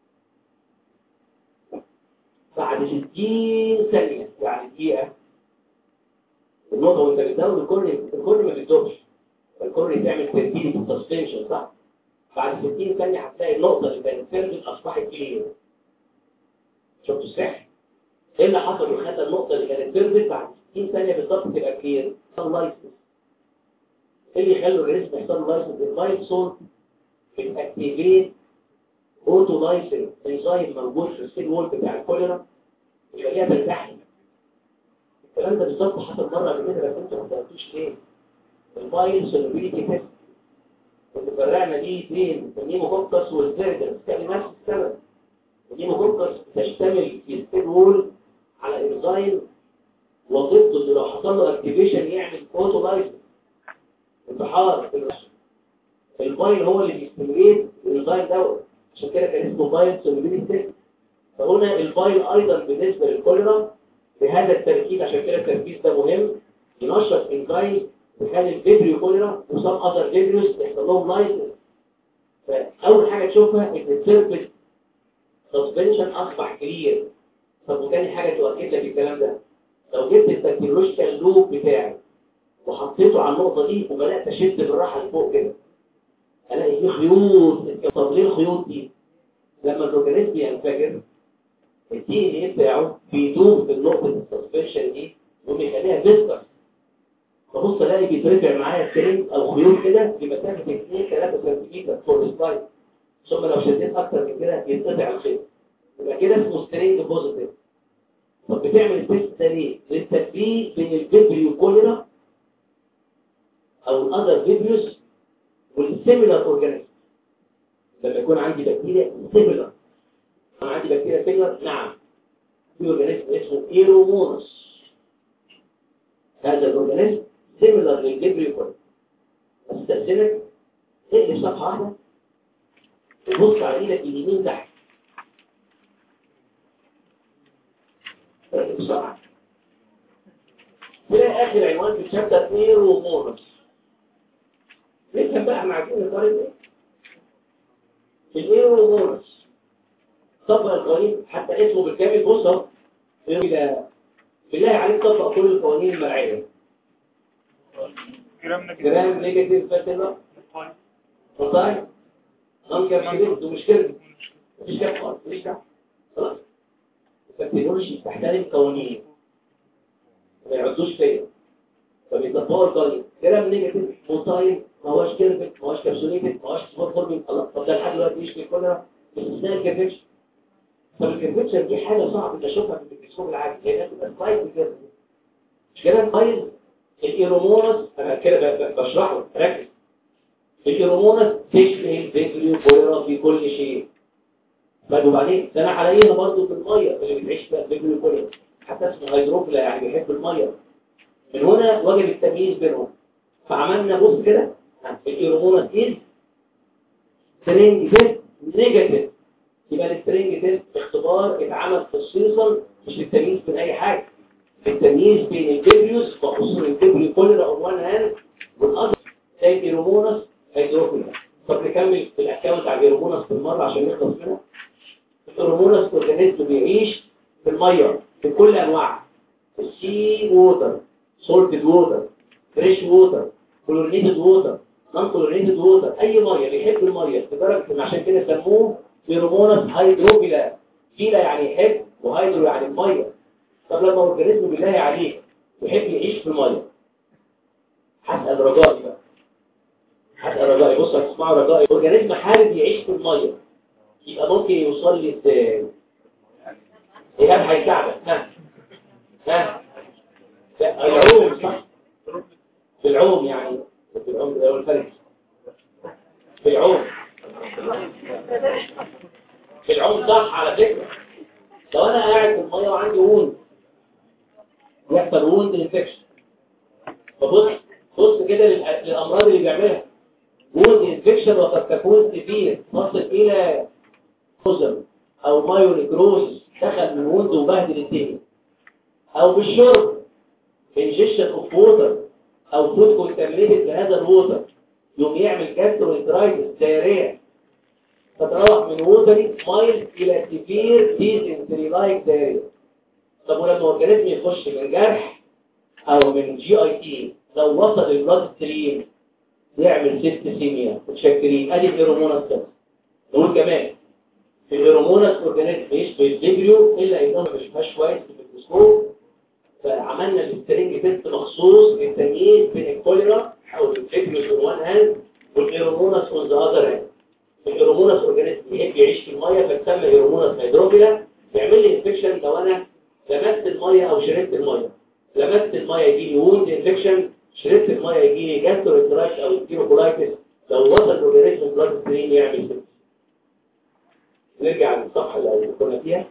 بعد 60 ثانية يعني دقيقة النقطة وانت بتدور الكورني الكورني ما بتدوبش الكورني تعمل ترتيب السسبنشن صح؟ بعد 60 ثانية هتلاقي النقطة اللي كانت فيرجن أصبحت كلير شفتوا السحر؟ ايه اللي حصل وخلى النقطة اللي كانت فيرجن بعد 60 ثانية بالظبط تبقى كلير؟ اللايسنس ايه اللي يخلي الجسم يحصل له لايسنس؟ اللايسون بتاكتيفيت اوتو لايسنس انزيم موجود في السيل وول بتاع الكوليرا يبقى ليها ترتاح الكلام ده بالظبط حصل مرة قبل كده بس انتوا ما فهمتوش ليه الفايل سولوبيليتي تيست اللي فرقنا بيه بين النيموكوكس والفيرجنس كان نفس السبب النيموكوكس تشتمل في السيل وول على انزيم وظيفته انه لو حصل له اكتيفيشن يعمل اوتو لايسنس انتحار في الرشد الفايل هو اللي بيستمريت الانزيم دوت عشان كده كان اسمه فايل سولوبيليتي فهنا الفايل ايضا بالنسبه للكوليرا بهذا التركيز عشان كده التركيز ده مهم ينشط انزيم يخلي الفيبريو كوليرا وسام اذر فيبريوس يحصل لهم لايسنس فاول حاجه تشوفها ان السيرفيس سسبنشن اصبح كبير طب وتاني حاجه تؤكد لك الكلام ده لو جبت البكتيريولوجيكال لوب بتاعي وحطيته على النقطه دي وبدات اشد بالراحه لفوق كده الاقي في خيوط طب ليه الخيوط دي لما الاورجانيزم ينفجر الدي ان ايه بتاعه بيدوب في نقطه السسبنشن دي وبيخليها فيسكس فبص الاقي بيترفع معايا السرنج او خيوط كده بمسافه 2 3 سنتيمتر فوق السلايد ثم لو شديت اكتر من كده يتقطع الخيط يبقى كده اسمه سترينج بوزيتيف طب بتعمل التست ده ليه؟ للتفريق بين الفيبريو كوليرا او الاذر فيبريوس والسيميلار اورجانيزم لما يكون عندي بكتيريا سيميلار انا عندي بكتيريا سيميلار نعم في اورجانيزم اسمه ايرومونس هذا الاورجانيزم سيميلار للفيبريو كوليرا استاذنك اقلب صفحه واحده وبص على ايدك اليمين تحت بسرعة تلاقي آخر عنوان في الشابتر ايرومونس نفهم بقى احنا عارفين القوانين ايه الايرومونس طبق القوانين حتى اسمه بالكامل بص اهو بالله بالله عليك طبق كل القوانين المرعية جرام نيجاتيف فاتنا طيب ننكر شريط ومشكلة مفيش كلام خالص مفيش كلام خلاص التكنولوجي تحترم قوانين ما يعدوش فيا فبيطبقوا القوانين كلام نيجاتيف موتايل ما هوش كيرفت ما هوش كابسوليتد ما هوش سبور فورمين الله طب ده لحد دلوقتي يشفي كلها باستثناء الكيرفتشن طب الكيرفتشن دي حاجه صعب تشوفها في الميكروسكوب العادي هي بتبقى سلايد كده مش كده طيب الايرومونس انا كده بشرحه ركز الايرومونس تشبه الفيبريو كوليرا في كل شيء طيب وبعدين ده انا هلاقيها برضه في الميه اللي بتعيش فيها الفيبريو كوليرا حتى اسمه هيدروفيلا يعني بيحب الميه من هنا وجد التمييز بينهم فعملنا بص كده الايرومونس از سترينج تيست نيجاتيف يبقى السترينج تيست اختبار اتعمل خصيصا مش للتمييز بين اي حاجه التمييز بين الفيبريوس وخصوصا الفيبريو كوليرا اون وان هاند والاذر زي الايرومونس هيدروفيلا طب نكمل الاكونت على الايرومونس بالمره عشان نخلص منها الايرومونس اورجانيزم بيعيش في الميه بكل انواعها السي ووتر سولتد ووتر فريش ووتر كلورينيتد ووتر نون كلورينيتد ووتر اي ميه بيحب الميه لدرجه ان عشان كده سموه فيرومونس هيدروفيلا فيلا يعني يحب وهيدرو يعني الميه طب لما اورجانيزم بالله عليه يحب يعيش في الميه هسال رجائي بقى هسال رجائي بص هتسمعوا رجائي اورجانيزم حابب يعيش في الميه يبقى ممكن يوصل لي ازاي ايهاب هيساعدك ها ها العوم صح بالعوم يعني بالعوم ده هو الفرق بالعوم بالعوم صح على فكرة لو انا قاعد في المية وعندي ووند يحصل ووند انفكشن فبص بص كده للامراض اللي بيعملها ووند انفكشن وقد تكون كبير تصل الى فوزن او مايونيكروز دخل من ووند وبهدل الدنيا او بالشرب ingestion of water او food contaminated بهذا الووتر يوم يعمل جاستروانترايتس دايريه فتروح من ووتري مايل الى سيفير ديزنتري لايك دايريه طب ولما الاورجانيزم يخش من جرح او من جي اي تي لو وصل البلاد ستريم يعمل سيستيميا متشكرين ادي الهرمونات كده نقول كمان الهرمونات اورجانيزم يشبه الفيبريو الا انه ما بيشوفهاش كويس في الميكروسكوب فعملنا السترينج تيست مخصوص للتمييز بين الكوليرا او الفيبريو اون وان هاند والهرمونات اون ذا اذر هاند الهرمونات اورجانيزم يحب يعيش في الميه فتسمى هرمونات هيدروفيلا يعمل لي انفكشن لو انا لمست الميه او شربت الميه لمست الميه يجي لي ووند انفكشن شربت الميه يجي لي جاستروانترايتس او انتيروكولايتس لو وصل الاورجانيزم بلاد ستريم يعمل سيبس نرجع للصفحه اللي كنا فيها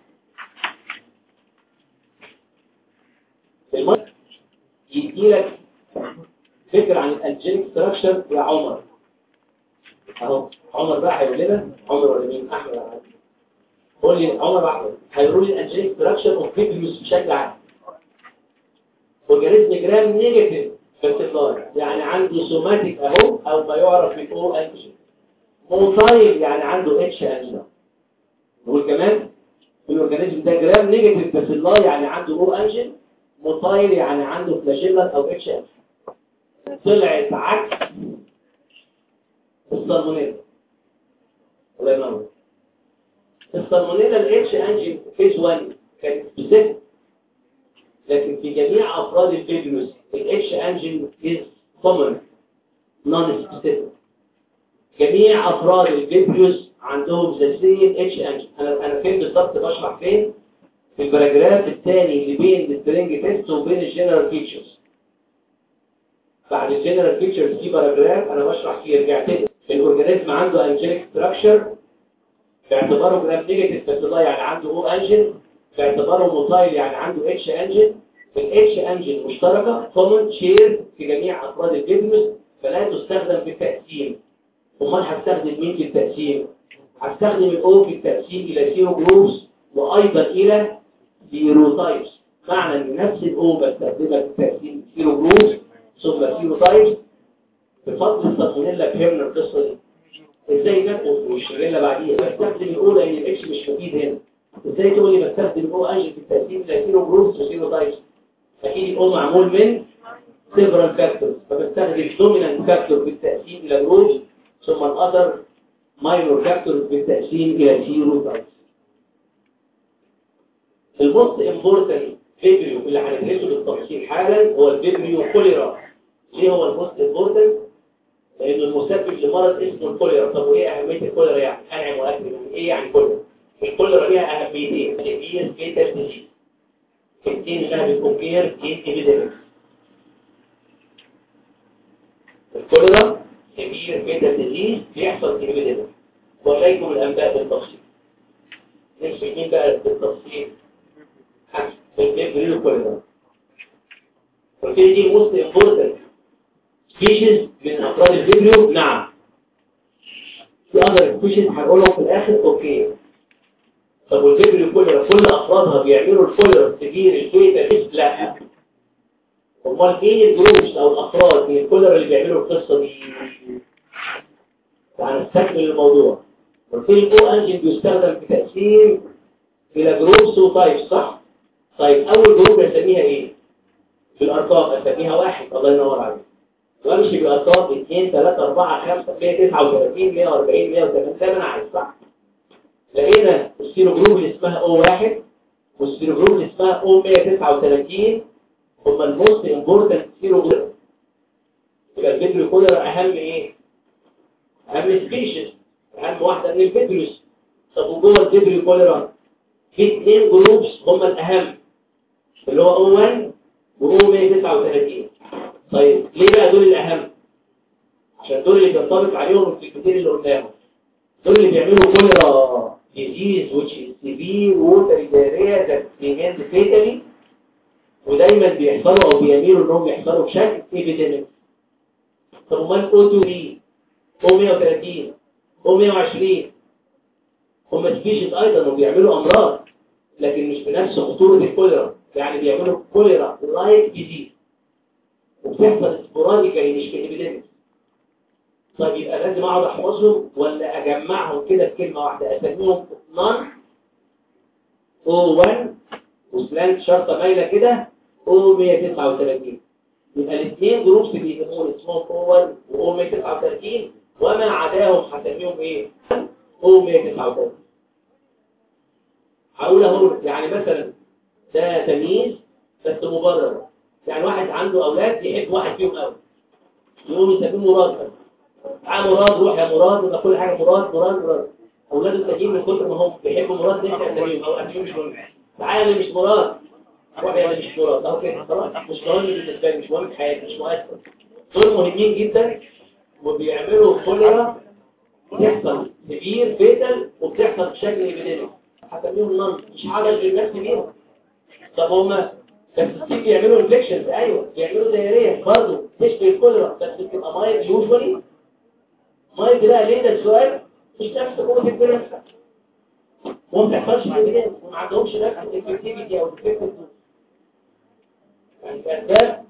الميه يدي لك فكره عن الانجينيك ستراكشر يا عمر اهو عمر بقى هيقول لنا عمر ولا مين احمد ولا عادل قول لي عمر احمد هيقولوا لي الانجينيك ستراكشر اوف فيبريوس بشكل عام اورجانيزم جرام نيجاتيف فيرتيفلاي يعني عنده سوماتيك اهو او ما يعرف بالاو انجين موتايل يعني عنده اتش انجين نقول كمان الاورجانيزم ده جرام نيجاتيف فيرتيفلاي يعني عنده او انجين موتايل يعني عنده فلاجيلا او اتش انجين طلعت عكس السالمونيلا الله ينور السالمونيلا الاتش انجين فيز 1 كانت سبيسيفيك لكن في جميع افراد الفيبروس الاتش انجين از كومن نون سبيسيفيك جميع افراد الفيبروس عندهم ذا سيم اتش انجين انا انا فين بالظبط بشرح فين في الباراجراف الثاني اللي بين السترينج تيست وبين الجنرال فيتشرز بعد الجنرال فيتشرز في باراجراف انا بشرح فيه رجعت لي الاورجانيزم عنده انجينيك ستراكشر باعتباره جرام نيجاتيف بس الله يعني عنده او انجين باعتباره موتايل يعني عنده اتش انجين الاتش انجين مشتركه كومن شير في جميع افراد الجسم فلا تستخدم في التقسيم امال هستخدم مين في التقسيم هستخدم الاو في التقسيم الى سيرو جروبس وايضا الى سيرو تايبس معنى ان نفس الاو بستخدمها في التقسيم سيرو جروبس ثم سيرو تايبس بفضل السالمونيلا فهمنا القصه دي ازاي ناخد والشريلا بعديها بستخدم الاو لان الاتش مش مفيد هنا ازاي تقول لي بستخدم الاو انجل في التقسيم الى سيرو جروبس وسيرو تايبس اكيد الاو معمول من several factors فبستخدم dominant factor في التقسيم الى جروبس ثم الاذر minor factors في التقسيم الى سيرو تايبس الموست امبورتنت فيبريو اللي هندرسه بالتفصيل حالا هو الفيبريو كوليرا ليه هو الموست امبورتنت لانه المسبب لمرض اسمه الكوليرا طب وايه اهميه الكوليرا يعني انعم واكرم يعني ايه يعني كوليرا الكوليرا ليها اهميتين سيفير فيتال ديزيز الاثنين انها بتكونكير ان ايبيديميك الكوليرا سيفير فيتال ديزيز بيحصل في ايبيديميك واليكم الانباء بالتفصيل نمشي مين بقى بالتفصيل الفيبريو كوليرا فالفيبريو دي موست امبورتنت سبيشيز من افراد الفيبريو نعم في اذر سبيشيز هنقولهم في الاخر اوكي طب والفيبريو كوليرا كل افرادها بيعملوا الكوليرا تجير الفيتا لا امال مين الجروبس او الافراد من الكوليرا اللي بيعملوا القصه دي هنستكمل الموضوع قلت لي الاو انجين بيستخدم في تقسيم الى جروبس وتايبس صح طيب اول جروب اسميها ايه في الارقام اسميها واحد الله ينور عليك وامشي بارقام 2 3 4 5 139 140 180 زي ما انا عايز صح لقينا السيرو جروب اللي اسمها او واحد والسيرو جروب اللي اسمها او 139 هم الموست امبورتنت سيرو جروب يبقى الفيدرو كولر اهم ايه اهم سبيشيز اهم واحده من الفيدروس طب وجوه الفيدرو كولر في اثنين جروبس هم الاهم اللي هو او 1 و او 139 طيب ليه بقى دول الاهم عشان دول اللي بينطبق عليهم الكلمتين اللي قلناهم دول اللي بيعملوا كوليرا ديزيز which is severe water diarrhea that may end fatally ودايما بيحصلوا او بيميلوا انهم يحصلوا بشكل epidemic طب امال او 2 او 130 او 120 هم سبيشيز ايضا وبيعملوا امراض لكن مش بنفس خطوره الكوليرا يعني بيعملوا كوليرا لايك ديزيز وبتحصل سبوراديكالي مش في ابيديميك طيب يبقى لازم اقعد احفظهم ولا اجمعهم كده في كلمه واحده اسميهم نون او 1 وسلانت شرطه مايله كده او 139 يبقى الاثنين جروبس بيسموهم اسمهم او 1 واو 139 وما عداهم هسميهم ايه او 139 هقول اهو يعني مثلا ده تمييز بس مبرر يعني واحد عنده اولاد يحب واحد فيهم قوي يقوم يسميه مراد بس تعال مراد روح يا مراد يبقى كل حاجه مراد مراد مراد اولاده التانيين من كتر ما هم بيحبوا مراد نفسي اسميهم او اسميهم مش مهم تعالى مش مراد روح يا مش مراد اهو كده خلاص مش مهم بالنسبه لي مش مهم في حياتي مش مؤثر دول مهمين جدا وبيعملوا كوليرا بتحصل كبير فيتال وبتحصل بشكل ايبيديميك هسميهم نون مش هقدر لنفسي بيهم طب هما بس السيب بيعملوا ريفليكشنز ايوه بيعملوا دايريه برضه تشبه الكوليرا بس بتبقى مايل يوجوالي مايل ده ليه ده السؤال مش نفس قوه البرنس وما بتحصلش في البدايه وما عندهمش نفس الافكتيفيتي او الافكتيف يعني كاسباب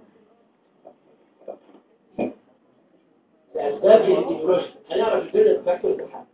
كاسباب الديبروشن هنعرف البرنس فاكتور في الحال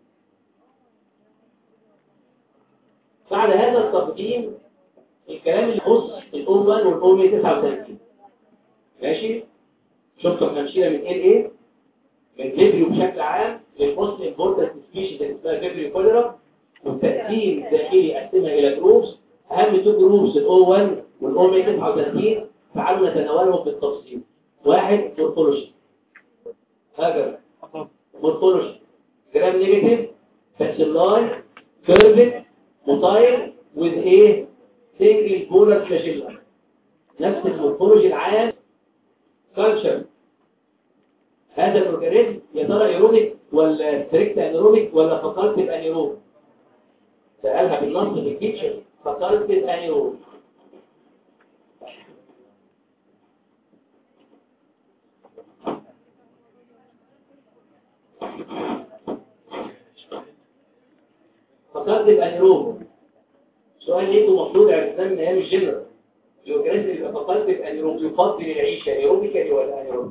بعد هذا التقديم الكلام اللي يخص الاو 1 والاو 139 ماشي شفتوا احنا مشينا من ايه لايه من فيبريو بشكل عام للموست امبورتنت سبيشيز اللي اسمها فيبريو كوليرا والتقسيم الداخلي قسمها الى جروبس اهم تو جروبس الاو 1 والاو 139 تعالوا نتناولهم بالتفصيل واحد مورفولوجي هاجر مورفولوجي جرام نيجاتيف باسيلاي كيرفت موتايل with ايه single polar flagella نفس المورفولوجي العام كالتشر هذا الاورجانيزم يا ترى ايروبيك ولا ستريكت انيروبيك ولا فاكولتيف انيروب سألها بالنص في الكيتشن فاكولتيف انيروب فاكولتيف انيروب سؤال ليه المفروض عرفناه من ايام الجنرال الاورجانيزم اللي فاكولتيف انيروب يفضل العيشه ايروبيكالي ولا انيروبيك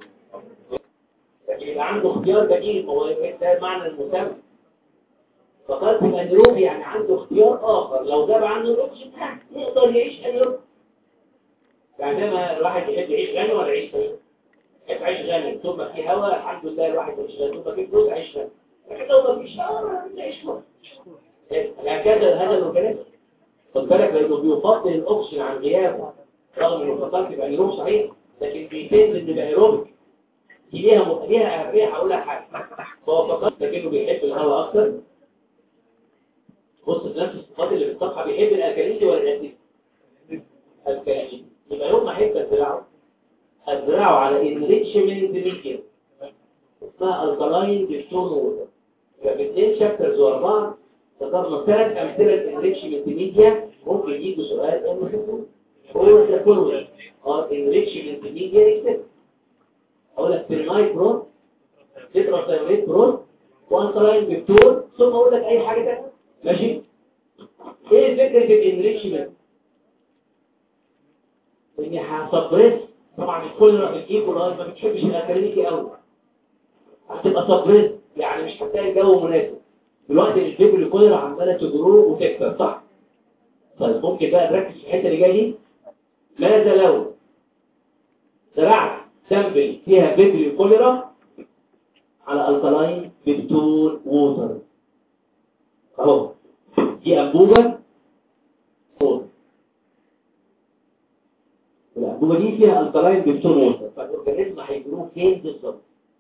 لكن يبقى عنده اختيار بديل هو ده معنى المسمى فقلت الانيروب يعني عنده اختيار اخر لو جاب عنه الاكسجين يقدر يعيش انيروب يعني زي ما الواحد يحب يعيش غني ولا يعيش غني يحب يعيش غني طول ما في هواء الحمد لله الواحد يعيش غني طول ما في فلوس يعيش غني لكن لو ما فيش هواء يعيش غني هكذا هذا الاورجانيزم خد بالك لانه بيفضل الاكسجين عن غيابه رغم انه فقط يبقى انيروب صحيح لكن بيتم ان يبقى ايروبيك دي ليها م... ليها اهميه هقول لك حاجه هو فقط لكنه بيحب الهواء اكتر بص نفس الصفات اللي في الصفحه بيحب الالكاليسي ولا الاسيد الكاليسي يبقى يوم ما احب ازرعه ازرعه على انريتشمنت ميديا اسمها الكالاين ديستون ووتر يبقى في اثنين شابترز ورا بعض ذكرنا ثلاث امثله لانريتشمنت ميديا ممكن يجوا سؤال ام سي هو ده كله اه انريتشمنت ميديا اكتب اقول لك سيرناي برون تتراسيريت برون وانتراين بكتور ثم اقول لك اي حاجه تانية ماشي ايه فكره الانريتشمنت اني هسبريس طبعا الكل الايكولايز ما بتحبش الاكاديميكي قوي هتبقى سبريس يعني مش هتلاقي الجو مناسب دلوقتي الفيبر الكوليرا عماله تجرو وتكتر صح طيب ممكن بقى نركز في الحته اللي جايه دي ماذا لو زرعت سامبل فيها فيبر كوليرا على الكلاين بتون ووتر اهو دي انبوبه صوت الانبوبه دي فيها الكلاين بتون ووتر فالاورجانيزم هيجروه فين بالظبط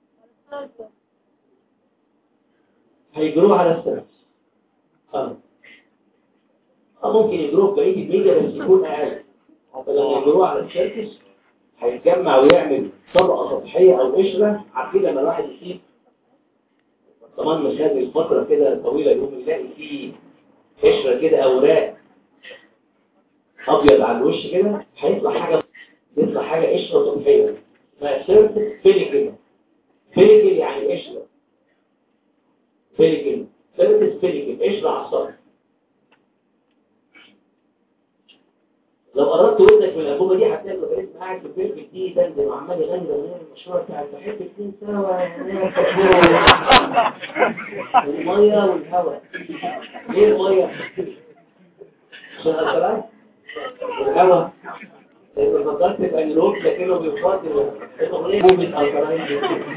هيجروه على السيرفس اه ممكن يجروه في بقيه الميديا بس يكون اقل فلما يجروه على السيرفس هيتجمع ويعمل طبقه سطحيه او قشره عارفين لما الواحد يسيب كمان مش هذه الفترة كده طويلة يوم يلاقي فيه قشرة كده أوراق أبيض على الوش كده هيطلع حاجة يطلع حاجة قشرة سطحية اسمها سيرفس فيليكل فيليكل يعني قشرة فيليكل سيرفس فيليكل قشرة على السطح لو قربت ودنك من الأنبوبة دي هتلاقي الأورجانيزم قاعد قاعد في البيت دي دندن وعمال يغني الاغنيه المشهوره بتاعت بحب الاثنين سوا الميه والهواء ليه الميه؟ عشان الكلام الهواء المفضل تبقى النوت لكنه بيفضل الاغنيه موجة الكلاين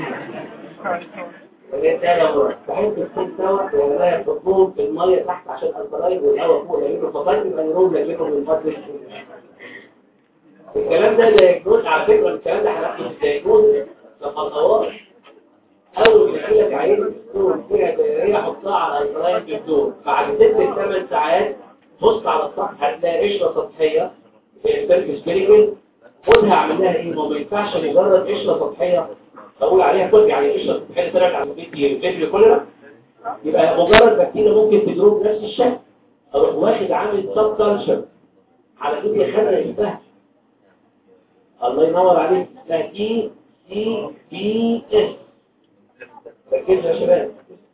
بحب الاثنين سوا ولا يحطوهم في الميه تحت عشان الكلاين والهواء فوق لانه المفضل تبقى النوت لكنه بيفضل الكلام ده دايجنوز على فكرة الكلام ده هناخده في دايجنوز لخطوات أول ما يجي لك عين الدكتور فيها دائرية حطها على الكلاين بالدور بعد ست لثمان ساعات بص على السطح هتلاقي قشرة سطحية في السيرفيس بيريكل خدها اعمل لها ايه ما ينفعش مجرد قشرة سطحية اقول عليها كل يعني قشرة سطحية طلعت على البيت فيديو كوليرا يبقى مجرد بكتيريا ممكن تجروب نفس الشكل اروح واخد عامل سب كالشر على كده يخلي يفتح الله ينور عليك اسمها تي سي بي اس ركزوا يا شباب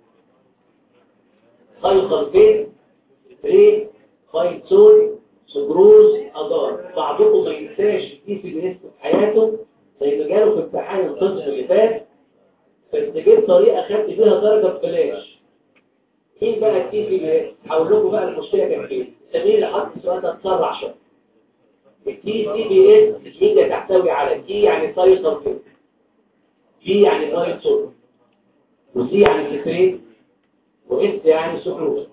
خلق البيت بريك فايت سول سجروز ادار بعضكم ما ينساش تي سي بي اس في حياته لانه جاله في امتحان القسم اللي فات فاستجيب طريقه خدت فيها درجه ببلاش مين بقى التي سي بي اس هقول لكم بقى المشكله كانت فين سمير اللي حط السؤال ده اتسرع شويه التي سي بي اس ميديا تحتوي على تي يعني سايتوكين بي يعني فايت سول وسي يعني ستريت واس يعني سكروز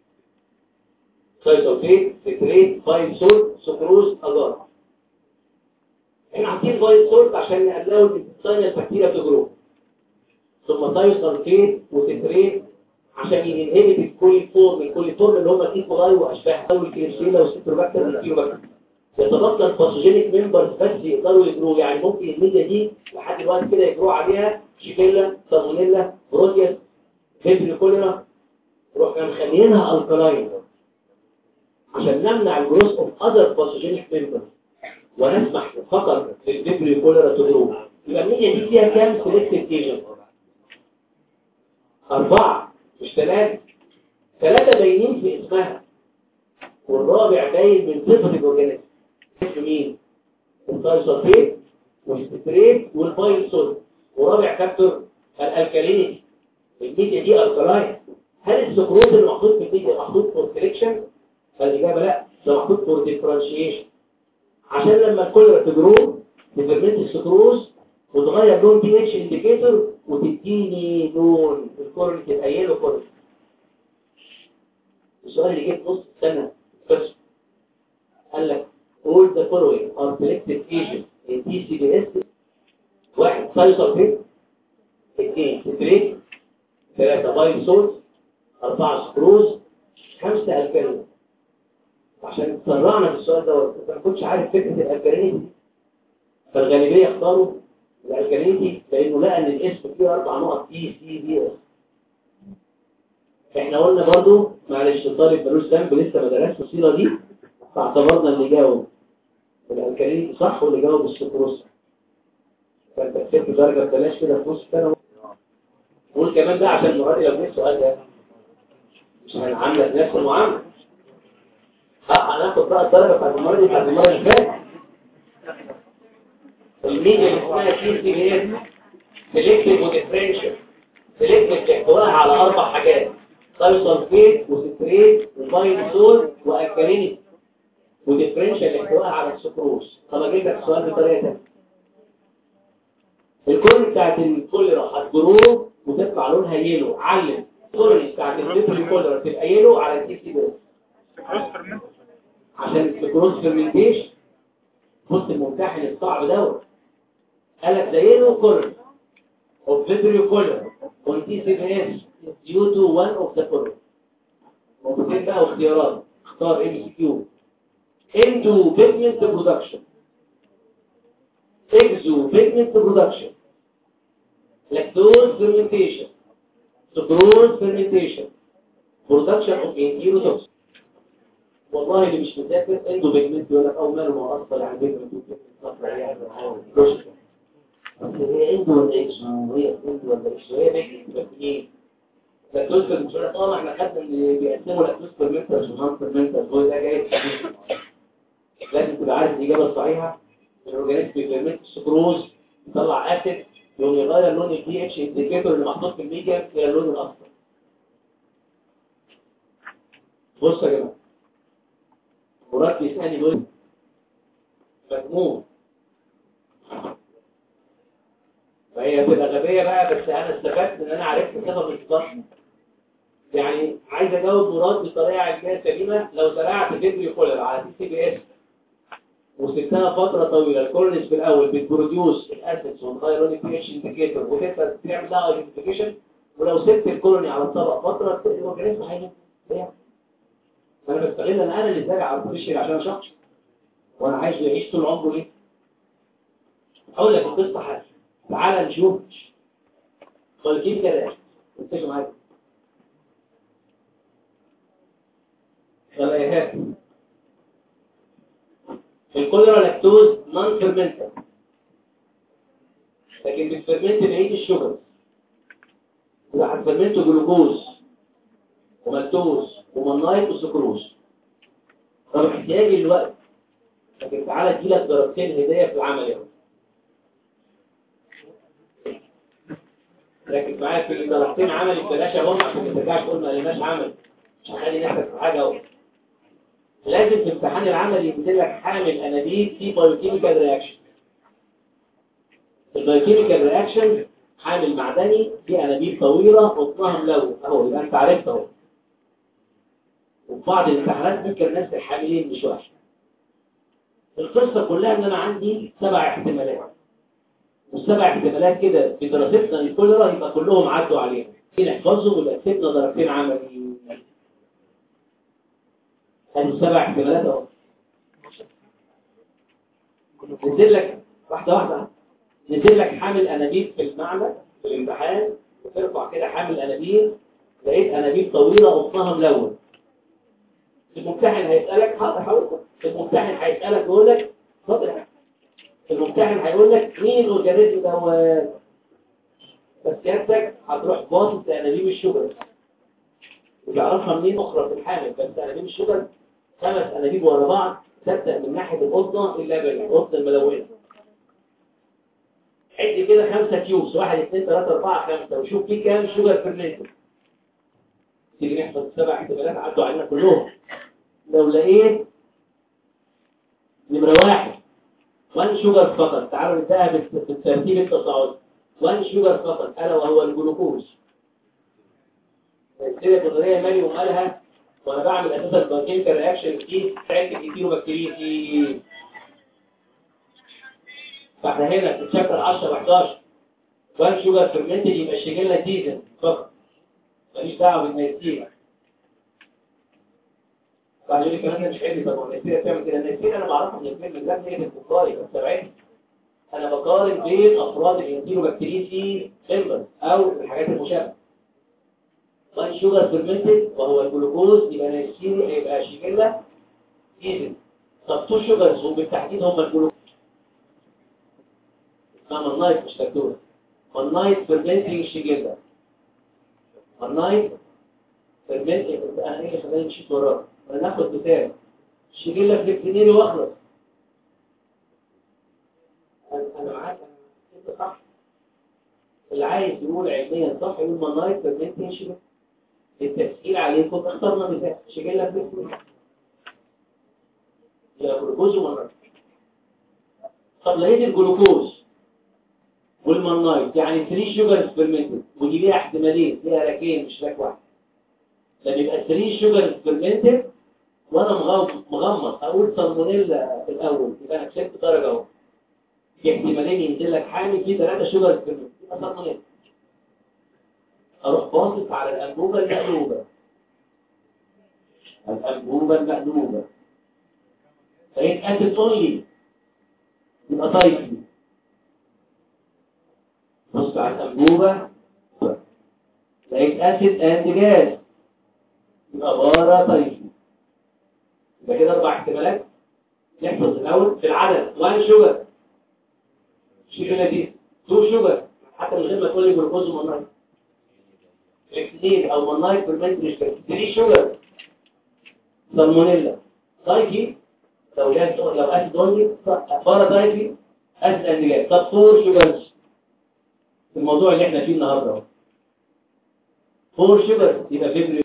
سايتوكين ستريت فايت سول سكروز اجار احنا عاملين فايت سول عشان نقللوا الانسان البكتيريا تجرو ثم سايتوكين وستريت عشان ينهبت الكوليفورم الكوليفورم اللي هم الايكولاي واشباهها والكليشيلا والستروباكتر والكيوباكتر يتبقى الباثوجينيك ممبرز بس يقدروا يجروا يعني ممكن الميديا دي لحد دلوقتي كده يجروا عليها شيكيلا سالمونيلا بروتياس فيبري كوليرا رحنا مخليينها الكلاين عشان نمنع الجروس اوف اذر باثوجينيك ممبرز ونسمح فقط للفيبري كوليرا تجروا يبقى الميديا دي فيها كام سيلكتيف ايجنت أربعة مش ثلاثة ثلاثة باينين في اسمها والرابع باين من صفة الأورجانيزم اسم مين؟ السايسوفيت والستريت والبايل سول ورابع فاكتور الالكالينيتي الميديا دي الكلاين هل السكروز اللي محطوط في الميديا محطوط فور سيلكشن؟ فالإجابة لا ده محطوط فور ديفرنشيشن عشان لما الكوليرا تجرو تفرمنت السكروز وتغير لون بي اتش انديكيتور وتديني لون الكورن تبقى يلو كورن السؤال اللي جه في نص السنه بس قال لك all the following are selected agents in TCBS واحد سايسوفيت اثنين ستريت ثلاثة بايل سولز أربعة سكروز خمسة الكالين عشان تسرعنا في السؤال ده ما كنتش عارف فكرة الالكالينيتي فالغالبية اختاروا الالكالينيتي لأنه لقى إن الاسم فيه أربع نقط تي سي بي اس احنا قلنا برضو معلش الطالب ملوش ذنب لسه ما درسش الصيغه دي فاعتبرنا اللي جاوب الالكالين صح واللي جاوب السكروس فانت كسبت درجه ببلاش كده في نص السنه قول كمان ده عشان المره دي لو جه السؤال ده مش هنعاملك نفس المعامله اه هناخد بقى الدرجه بتاعت المره دي بتاعت المره اللي فاتت الميديا اللي اسمها تي سي بي اس سيلكتيف وديفرنشال سيلكتيف احتواها على اربع حاجات سايسولفيت وستريت وباينزول والكالينيتي وديفرنشال احتواها على السكروز طب اجيب لك السؤال بطريقه ثانيه الكل بتاعت الكوليرا هتجروب وتطلع لونها يلو علم الكوليرا بتاعت الفيبري كوليرا تبقى يلو على التي سي بي عشان السكروز فيرمنتيشن بص الممتحن الصعب دوت قال لك ده يلو كوليرا of Vibrio color on TCBS is due to one of the following. موجودين بقى اختيارات اختار ام سي كيو endo pigment production exo pigment production lactose fermentation sucrose fermentation production of enterotoxin والله اللي مش مذاكر endo pigment يقول لك او ماله ما اصلا يعني pigment يعني هي عنده ولا اكس وهي عنده ولا اكس وهي بيجي ايه لاكتوز فيرمنتر طبعا احنا خدنا اللي بيقسموا لاكتوز فيرمنتر ونون فيرمنتر هو ده جاي لازم تبقى عارف الاجابه الصحيحه الاورجانيزم بيفرمنت السكروز يطلع اسيد يقوم يغير لون البي اتش انديكيتور اللي محطوط في الميديا الى اللون الاصفر بص يا جماعه مراد بيسالني بيقول مجموع فهي هتبقى غبيه بقى بس انا استفدت ان انا عرفت سبب الضغط يعني عايز اجاوب مراد بطريقه علميه سليمه لو زرعت فيديو كولر على سي سي بي اس وسبتها فتره طويله الكورنس في الاول بتبروديوس الاسيدز وتغير لون البي اتش انديكيتور وتقدر تعمل لها ايدنتيفيكيشن ولو سبت الكولوني على الطبق فتره الاورجانيزم هيموت انا بستغل ان انا اللي زارع ارتفيشال عشان شخص وانا عايز يعيش طول عمره ليه اقول لك القصه حاجه تعال نشوف طالبين كده اتفقوا معايا غلايات الكوليرا لاكتوز نون فيرمنتد لكن بتفرمنت بعيد الشجر يبقى هتفرمنته جلوكوز ومالتوز ومنايت وسكروز طب احتياجي الوقت لكن تعالى اديلك درجتين هدايا في العمل يوم ركز معايا في درجتين عملي بلاش اهم عشان ما ترجعش تقول ما لناش عمل مش هخلي نفسك في حاجه اهو لازم في امتحان العمل ينزل لك حامل انابيب في بايوكيميكال رياكشن البايوكيميكال رياكشن حامل معدني في انابيب طويله قطنها ملون اهو يبقى انت عرفت اهو وفي بعض الامتحانات ممكن نفس الحاملين مش واحد القصه كلها ان انا عندي سبع احتمالات والسبع احتمالات كده بدراستنا للكوليرا يبقى كلهم عدوا عليهم نحفظهم ويبقى كسبنا درجتين عملي هذه السبع احتمالات اهو نزل لك واحده واحده نزل لك حامل انابيب في المعمل في الامتحان وترفع كده حامل انابيب لقيت انابيب طويله قطنها ملون الممتحن هيسالك حاضر حاضر الممتحن هيسالك يقول لك اتفضل الممتحن هيقول لك مين الاورجانيزم دوت بس سيادتك هتروح باصص لانابيب الشجر وتعرفها منين اخرى في الحامل بس انابيب الشجر خمس انابيب ورا بعض تبدا من ناحيه القطنه اللبني القطنه الملونه عد كده خمسه كيوبس واحد اثنين ثلاثه اربعه خمسه وشوف في كام شجر فرمنتد تيجي نحفظ السبع احتمالات عدوا علينا كلهم لو لقيت نمره واحد 1 شوجر فقط تعالوا نبداها بالترتيب التصاعدي 1 شوجر فقط الا وهو الجلوكوز السيره النظريه مالي وقالها وانا بعمل اساسا الباكيميكال رياكشن في عده كتير بكتيريا فاحنا هنا في الشابتر 10 و11 1 شوجر فيرمنتد يبقى الشجله ديزل فقط ماليش دعوه بالنيتين بعدين الكلام ده مش حلو طبعا النيتين بتعمل كده النيتين انا بعرفها من الفيلم ده هي الكفاري بس سامعين انا بقارن بين افراد الانتيروبكتيريسي ممبر او الحاجات المشابهه وان شوجر فيرمنتد وهو الجلوكوز يبقى نيتين هيبقى شيجيلا ديزل طب تو شوجرز وبالتحديد هم الجلوكوز اسمها مالنايت مش لاكتوز مالنايت فيرمنتنج شيجيلا مالنايت فيرمنتنج انا ايه اللي خلاني مشيت وراك انا ناخد مثال شيجيلا فليكسينيري واخلص انا معاك انت صح اللي عايز يقول علميا صح يقول مالنايت فيرمنتنج شيجيلا التسهيل عليكم اخترنا مثال شيجيلا فليكسينيري لا جلوكوز ومالنايت طب لقيت الجلوكوز والمالنايت يعني 3 شوجرز فيرمنتد ودي ليها احتمالين ليها راكين مش راك واحد لما يبقى 3 شوجرز فيرمنتد وانا مغمض مغمض اقول سالمونيلا في الاول يبقى انا كسبت درجه اهو في احتمالين ينزل لك حامل فيه 3 شوجرز فيرمنتد يبقى سالمونيلا اروح باصص على الانبوبه المقلوبه الانبوبه المقلوبه لقيت اسيد اونلي يبقى طيب بص على الأنبوبة لقيت أسيد أند جاز يبقى بارا طيب يبقى كده أربع احتمالات نحفظ الأول في العدد 1 شوجر شيلنا دي 2 شوجر حتى من غير ما تقول لي جلوكوز ومنايت اثنين أو منايت بالمنت مش كده 3 شوجر سالمونيلا طيب لو جاز لو اسيد اونلي بارازايتي اسيد اند جاز طب فور شوجرز الموضوع اللي احنا فيه النهارده اهو فور شوجرز يبقى فيبري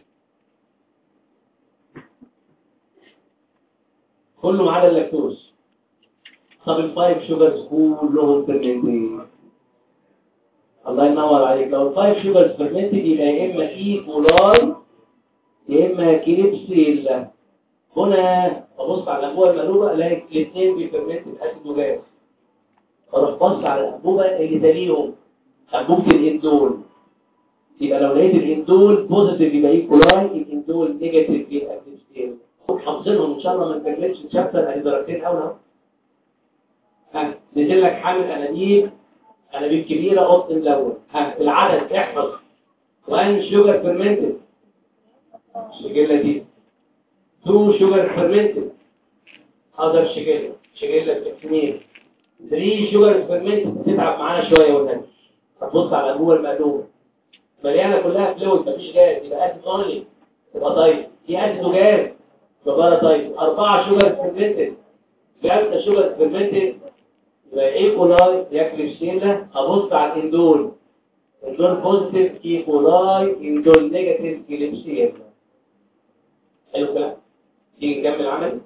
كله ما عدا اللاكتوز طب الفايف شوجرز كلهم فيرمنتد الله ينور عليك لو الفايف شوجرز فيرمنتد يبقى يا اما اي كولاي يا اما كليبسيل هنا ابص على الانبوبه المقلوبه الاقي الاثنين بيفرمنتد اسيد وجاز اروح بص على الانبوبه اللي تليهم انبوبه الاندول يبقى لو لقيت الاندول بوزيتيف يبقى اي كولاي الاندول نيجاتيف يبقى كليبسيل حافظينهم ان شاء الله ما نكملش الشابتر ادي درجتين اول اهو ها نزل لك حامل انابيب انابيب كبيره قط ملون ها العدد احفظ وان شوجر فيرمنتد الشجله دي 2 شوجر فيرمنتد اقدر شجله شجله اثنين 3 شوجر فيرمنتد تتعب معانا شويه وثاني هتبص على الانبوبه المقلوبه مليانه كلها فلويد مفيش جاز يبقى اسيد اونلي تبقى طيب في اسيد وجاز يبقى طيب أربعة شوجر فيرمنتد خمسة شوجر فيرمنتد يبقى ايه كولاي ياكل سيلة ابص على الاندول اندول بوزيتيف اي كولاي اندول نيجاتيف كليبسيا حلو الكلام تيجي نكمل عمل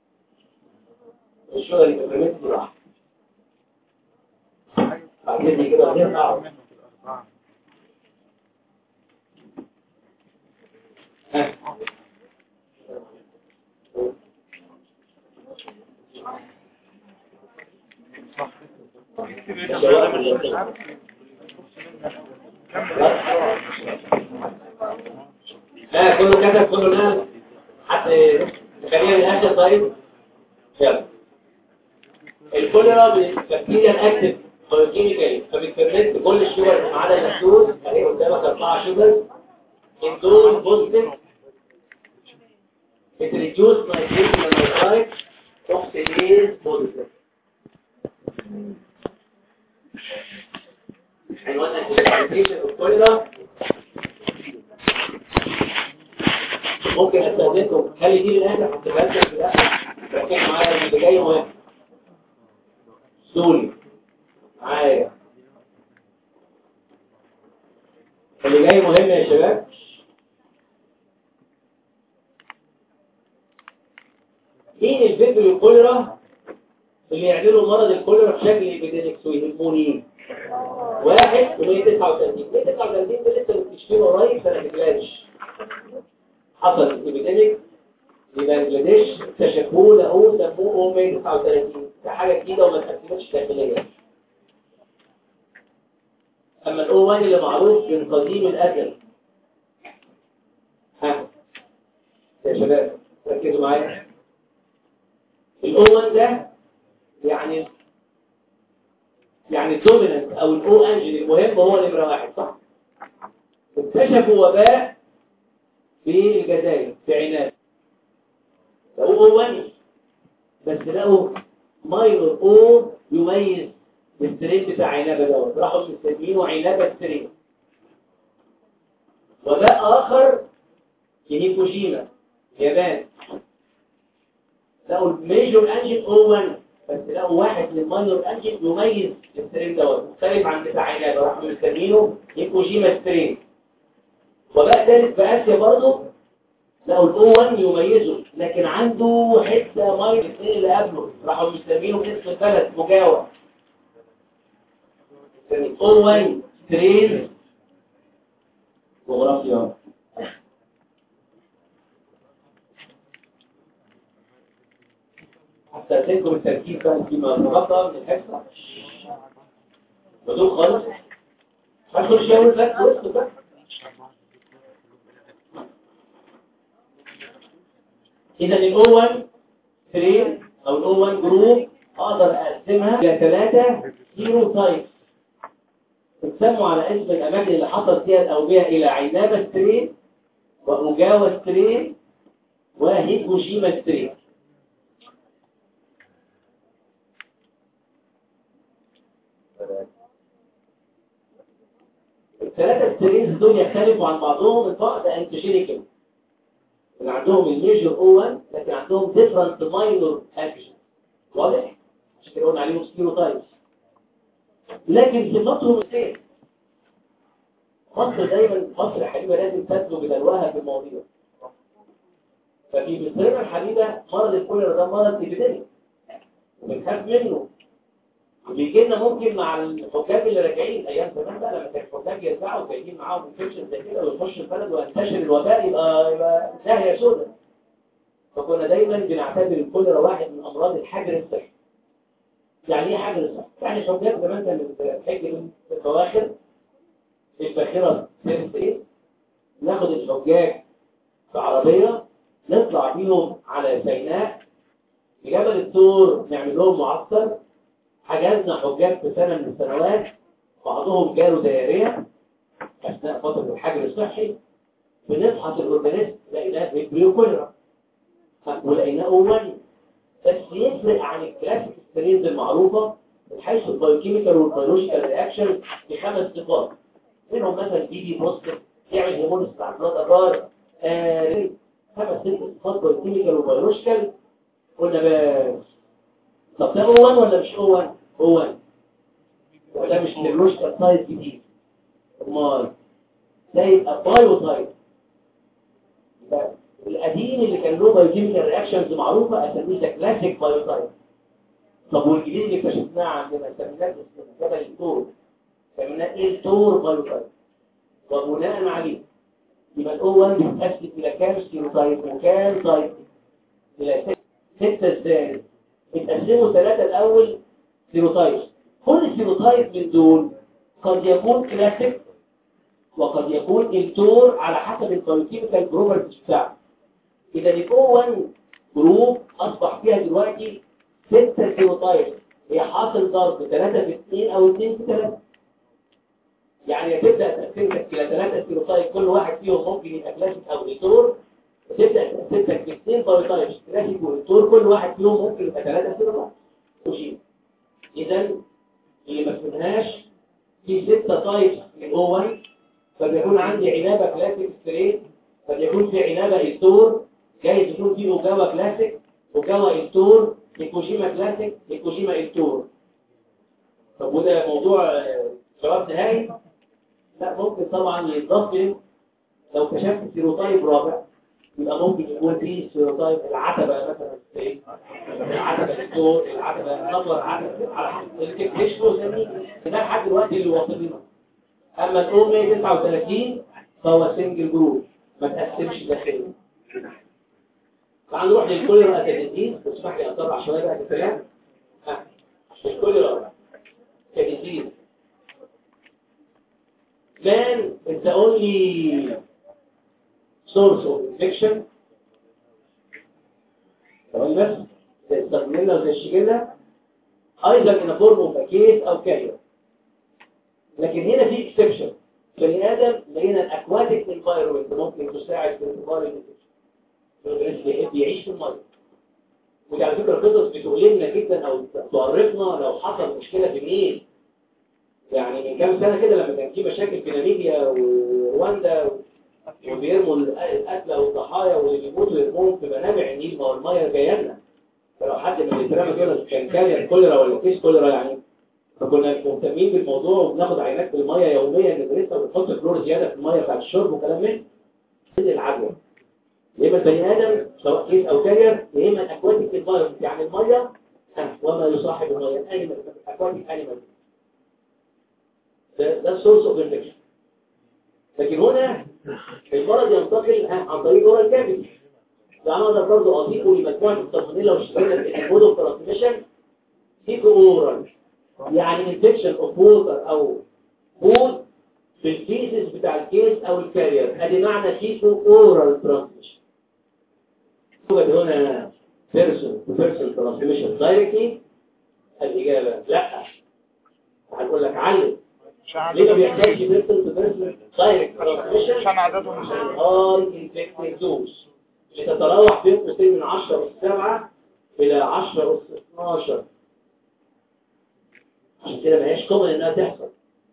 الشغل اللي فيرمنتد راح بعد كده كده هنرجع ها لا كله كتب كله نام حتى خلينا الاخر طيب يلا الكوليرا بكتيريا اكتف كيميكالي فبتفرمنت كل الشجر ما عدا اللاكتوز اهي قدامك اربعه شجر اندول بوزيتيف بتريديوس نيتريت مونوكسيد اوكسيديز بوزيتيف عنوان الكلاسيفيكيشن اوف كوليرا ممكن استخدمكم هل دي للاخر هتبقى لكم لا ركز معايا اللي جاي مهم سوري معايا اللي جاي مهم يا شباب مين الفيبر الكوليرا اللي يعملوا مرض الكوليرا بشكل ايبيديميكس ويهموني واحد و 139 139 ده لسه مكتشفينه قريب سنه بنجلاديش حصل ايبيديميك لبنجلاديش اكتشفوه لقوه سموه 139 ده حاجه جديده وما اتاكدتش داخليا اما الاو 1 اللي معروف من قديم الازل ها يا شباب ركزوا معايا الاو 1 ده يعني يعني الدومينانت او الاو انجل المهم هو نمره واحد صح اكتشفوا وباء في الجزائر في عناب لقوا او 1 بس لقوا ماينور او يميز السترين بتاع عنابه دوت راحوا مسمينه عنابه سترين وباء اخر في هيكوشيما اليابان لقوا الميجور انجل او 1 بس لقوا واحد من الماينور انجل يميز السترين دوت مختلف عن بتاع عنابه راحوا مسمينه هيكوشيما سترين وباء ثالث في اسيا برضه لقوا الاو 1 يميزه لكن عنده حته ماينور الاثنين اللي قبله راحوا مسمينه باسم البلد مجاور او 1 سترين جغرافيا هستأذنكم التركيز بقى فيما مغطى من الحصة بدون خالص هدخل شاور بس واسكت بس إذا الأو 1 سترين أو الأو 1 جروب أقدر أقسمها إلى ثلاثة زيرو تايبس تسموا على اسم الأماكن اللي حصل فيها الأوبئة إلى عنابة سترين وأجاوة سترين وهيكوشيما سترين الثلاثة سترينز دول يختلفوا عن بعضهم البعض انتيجينيكال اللي عندهم الميجر او 1 لكن عندهم ديفرنت ماينور انتيجين مش كده قلنا عليهم ستيروتايبس لكن صفاتهم ايه مصر دايما مصر الحديثة لازم تسلو بدلوها في المواضيع ففي مصرنا الحديثة مرض الكوليرا ده مرض ابيديمي وبنخاف منه بيجي لنا ممكن مع الحكام اللي راجعين ايام زمان بقى لما كان الحكام يرجعوا جايين معاهم انفكشن زي كده ويخش البلد وينتشر الوباء يبقى يبقى ناهيه سوداء فكنا دايما بنعتبر الكوليرا واحد من امراض الحجر الصحي يعني ايه حجر الصحي؟ يعني الحكام زمان كانوا بتحج في الفواخر الباخره سيرت ايه؟ ناخد الحجاج في عربيه نطلع بيهم على سيناء في جبل الطور نعمل لهم معسكر حجزنا حجاج في سنة من السنوات بعضهم جاله ديارية أثناء فترة الحجر الصحي بنفحص الأورجانيزم لقيناه فيبريو كوليرا ولقيناه أوماني بس يفرق عن الكلاسيك سترينز المعروفة من حيث البايوكيميكال والبيولوجيكال رياكشن في خمس نقاط منهم مثلا بي بي بوستر يعمل هرمون استعمالات أبار آه خمس ست صفات بايوكيميكال وبيولوجيكال قلنا بس طب ده O1 ولا مش O1 O1 وده مش نيرولوجيكال سايت جديد امال ده يبقى بايو تايب القديم اللي كان له بايوكيميكال رياكشنز معروفه اسميه ده كلاسيك بايو تايب طب والجديد اللي اكتشفناه عندنا سميناه جبل التور سميناه ايه التور بايو تايب وبناء عليه يبقى الاو 1 بيتقسم الى كام ستيروتايب وكام تايب الى ستة ازاي اتقسموا ثلاثة الأول سيروتايبس كل سيروتايب من دول قد يكون كلاسيك وقد يكون التور على حسب البايوكيميكال بروبرتيز بتاعه إذا الأو 1 جروب أصبح فيها دلوقتي ستة سيروتايبس هي حاصل ضرب 3 في 2 أو 2 في 3 يعني تبدأ تقسمتك إلى ثلاثة سيروتايب كل واحد فيهم ممكن يبقى كلاسيك أو التور تبدأ تقسمتك في اثنين بايوتايبس كلاسيك والتور كل واحد فيهم ممكن يبقى ثلاثة سيروتايب وشيء إذا اللي ما فهمناش في ستة تايبس من او 1 فبيكون عندي عنابة كلاسيك ستريت فبيكون في عنابة التور جايز يكون في اوجاوا كلاسيك اوجاوا التور هيكوشيما كلاسيك هيكوشيما التور طب وده موضوع جواب نهائي لا ممكن طبعا يتضاف له لو كشفت سيروتايب رابع يبقى ممكن يكون في سيروتايب العتبة مثلا ايه العتبة الدور العتبة النظر العتبة على حسب الكيش فلو سمي ده لحد دلوقتي اللي واصلين اما الاو 139 فهو سنجل جروب ما تقسمش داخلي تعال نروح للكوليرا كديزيز اسمح لي اسرع شويه بقى في الكلام ها الكوليرا كديزيز man is the only source of infection تمام بس زي السالمونيلا وزي الشيجيلا ايضا in a form of a case او carrier لكن هنا في اكسبشن بني ادم لقينا الاكواتيك انفايرمنت ممكن تساعد في انتقال الانفكشن الجسم يحب يعيش في الميه ودي على فكره قصص بتؤلمنا جدا او تعرفنا لو حصل مشكله في النيل يعني من كام سنه كده لما كان في مشاكل في ناميبيا ورواندا وبيرموا القتلى والضحايا واللي بيموتوا يرموهم في منابع النيل ما هو الميه جايه لنا فلو حد من اللي اترمى كده كان كارير كوليرا ولا كيس كوليرا يعني فكنا مهتمين بالموضوع وبناخد عينات بالميه يوميا ندرسها ونحط كلور زياده في الميه بتاعت الشرب وكلام من كده العدوى يا اما البني ادم سواء كيس او كارير يا اما الاكواتيك انفايرمنت يعني الميه وما يصاحب الميه انيمال اكواتيك انيمال ده ده السورس اوف انفكشن لكن هنا المرض ينتقل عن طريق اورال كافيتي يعني اقدر برضه اضيفه لمجموعه التفاصيل واشتغلنا في المود اوف ترانسميشن فيكو اورال يعني انفكشن اوف ووتر او فود في الكيسز بتاع الكيس او الكارير ادي معنى فيكو اورال ترانسميشن هنا بيرسون تو بيرسون ترانسميشن دايركتلي الاجابه لا هنقول لك علم ليه ما بيحتاجش بيرسون تو بيرسون دايركت ترانسميشن عشان عددهم هاي انفكتد دوز اللي تتراوح بين قوسين من 10 أس 7 إلى 10 أس 12 عشان كده ما هيش كومن إنها تحصل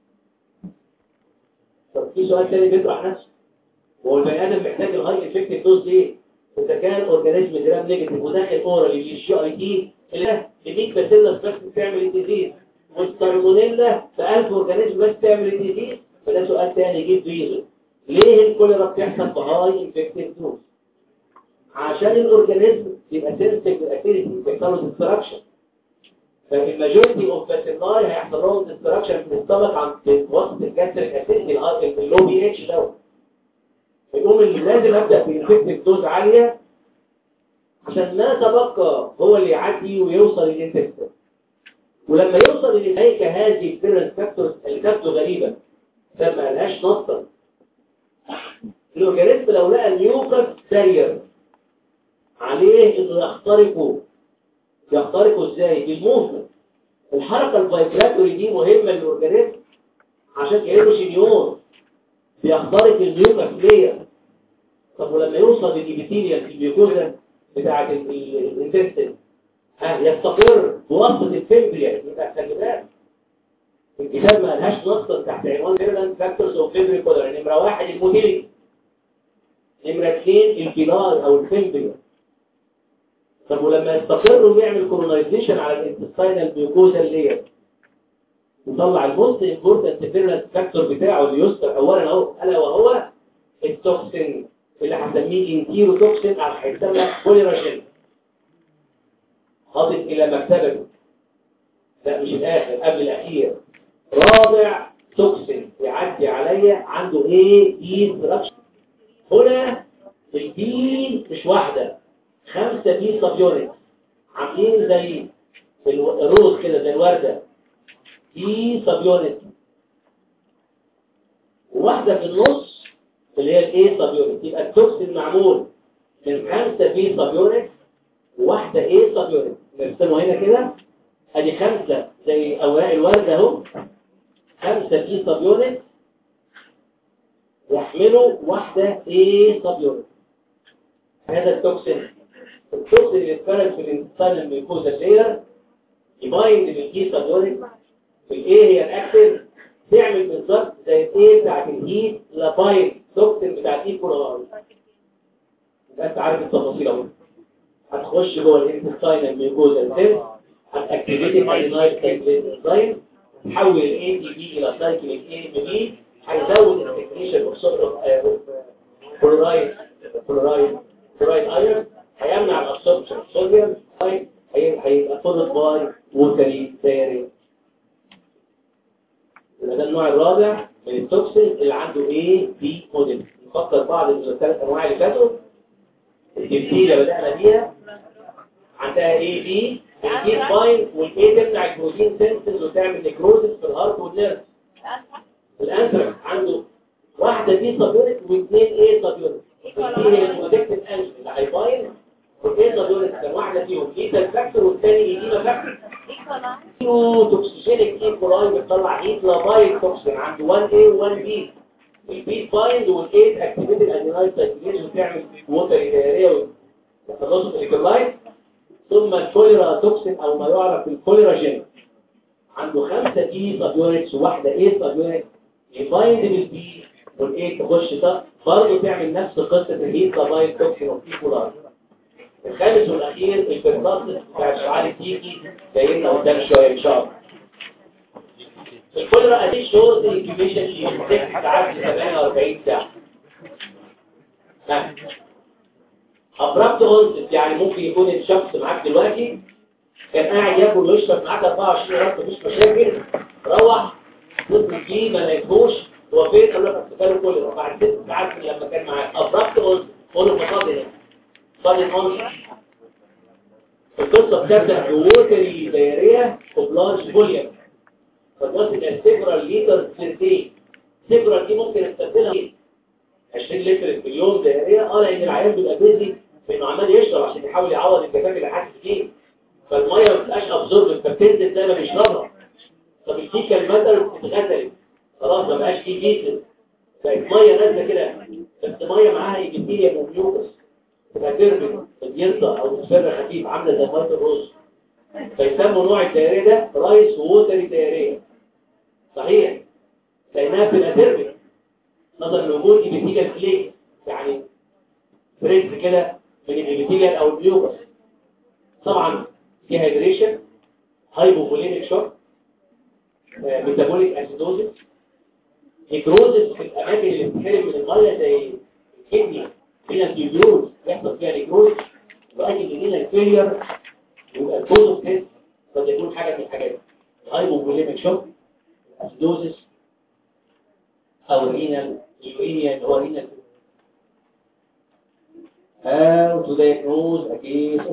طب في سؤال تاني بيطرح نفسه هو البني آدم محتاج الهاي انفكتد دوز ليه؟ إذا كان أورجانيزم جرام نيجاتيف وداخل أورال اللي الجي أي تي اللي ده الميك باسيلس بس بتعمل الديزيز والسالمونيلا في 1000 اورجانيزم بس بتعمل الديزيز فده سؤال تاني يجيب ريزون ليه الكوليرا بتحصل في هاي انفكتيف دوز عشان الاورجانيزم يبقى سيرتك بالاكتيفيتي بيحصل له ديستراكشن فالماجورتي اوف باسيلاي هيحصل لهم ديستراكشن في السtomach عند وسط الجاستريك اسيدي اللو بي اتش دوت فيقوم اللي لازم ابدا بانفكتيف دوز عاليه عشان ما تبقى هو اللي يعدي ويوصل للانتستين ولما يوصل لنهاية هذه الفيرنس فاكتورز اللي تبدو غريبة ده ما لهاش نصا الاورجانيزم لو لقى النيوكس بارير عليه انه يخترقه يخترقه ازاي بالموفمنت الحركة الفايبراتوري دي مهمة للاورجانيزم عشان كأنه شنيون بيخترق النيوكس لير طب ولما يوصل للإبيثيليال في الميوكوزا بتاعة الانتستين ها يستقر بواسطة الفيبريا يبقى خلي بالك الكتاب ما لهاش نصا تحت عنوان فيرلاند فاكتورز اوف فيبري كولر نمرة واحد الموتيليتي نمرة اثنين البيلار او الفيبريا طب ولما يستقر ويعمل كولونايزيشن على الانتستينال ميوكوزا لير وطلع الموست امبورتنت فيرلاند فاكتور بتاعه اللي يذكر اولا اهو الا وهو التوكسين اللي هسميه انتيرو توكسين او هيسمى بوليراجين حاطط الى مكتبته لا مش الاخر قبل الاخير رابع توكسين يعدي عليا عنده ايه دي ستراكشر هنا البي مش واحده خمسه بي سب يونت عاملين زي الروز كده زي الورده بي سب يونت وواحده في النص اللي هي الايه سب يونت يبقى التوكسين معمول من خمسه بي سب يونت وواحدة ايه سب يونت نرسمه هنا كده ادي خمسة زي اوراق الورد اهو خمسة بي سب يونت يحملوا واحدة ايه سب يونت هذا التوكسين التوكسين اللي اتفرد في الانسان الميكوزا لير يبايند بالكي سب يونت الايه هي الاكتف تعمل بالظبط زي الايه بتاعت الهيت لابايند توكسين بتاعت ايه كورونا انت عارف التفاصيل اهو هتخش جوه الانتستاينال ميوكوزا سيل هتاكتيفيت الادينايل سايكلين انزيم تحول الاي تي بي الى سايكلين اي بي بي هيزود السكريشن اوف كلورايد كلورايد كلورايد ايرون هيمنع الابسوربشن صوديوم هيبقى فولد باي ووتري دايري ده النوع الرابع من التوكسين اللي عنده ايه بي موديل نفكر بعض الثلاث انواع اللي فاتوا الجبتيلة بدأنا بيها عندها ايه بي الجيت باين والايه تمنع البروتين سينسز وتعمل نيكروزس في الهارت والنيرف الانثراكس عنده واحدة دي سابيونت واثنين ايه سابيونت دي هي البروتكتيف انجل اللي هيباين والايه سابيونت كان واحدة فيهم ايتا فاكتور والثاني ايديما فاكتور توكسيجينيك ايه كولاي بتطلع هيت لابايل توكسين عنده 1 اي و1 بي البيت بايند والايد اكتيفيتد الانيلايت سايكليز وتعمل ووتر دايريه وتخلصوا الكلايت ثم الكوليرا توكسين او ما يعرف بالكوليراجين عنده خمسة دي سب يونتس وواحدة ايه سب يونت يبايند بالبي والايه تخش ده برضه تعمل نفس قصة الهيت لابايل توكسين والبيكولار الخامس والاخير البرتاسس بتاع الشعار التيكي جاي لنا قدام شويه ان شاء الله الكوليرا ادي شورت انكيبيشن في 6 ساعات ل 48 ساعه ابربت اونست يعني ممكن يكون الشخص معاك دلوقتي كان قاعد ياكل ويشرب معاك 24 ساعه مفيش مشاكل روح نص فيه ما لقيتهوش هو فين قال لك افتكر كوليرا بعد 6 ساعات لما كان معاك ابربت اونست قول له فاضي هنا فاضي اونست القصه بتبدا بوتري دايريه وبلارج فوليوم فتصل الى سيبرال لتر سنتين سيبرال دي ممكن استخدمها 20 لتر في اليوم دائريه اه لان العيان بيبقى بيزي بانه عمال يشرب عشان يحاول يعوض الجفاف اللي حاسس فيه فالميه ما بتبقاش ابزورب فبتنزل زي ما بيشربها طب الفيكال ماتر اتغسلت خلاص ما بقاش فيه جيسل بقت ميه نازله كده بس ميه معاها ايجيبتيريا موبيوكس تبقى تربط بيرضى او تصفر خفيف عامله زي ميه الرز فيسموا نوع الدائريه ده رايس ووتري دائريه صحيح لانها بتبقى تربط نظرا لوجود ايبيثيليال فليك يعني فريز كده من الايبيثيليال او البيوكس طبعا في هيدريشن هايبوفوليميك شوك ميتابوليك اسيدوزيس نيكروزيس في الاماكن اللي بتتحرق من الميه زي الكدني هنا التيوبيولز يحصل فيها نيكروز وادي اللي هنا الفيلير يبقى البوزو تيست قد يكون حاجه من الحاجات هايبوفوليميك شوك اسيدوزيس او رينال اليورينيا اللي هو رينال how to diagnose a case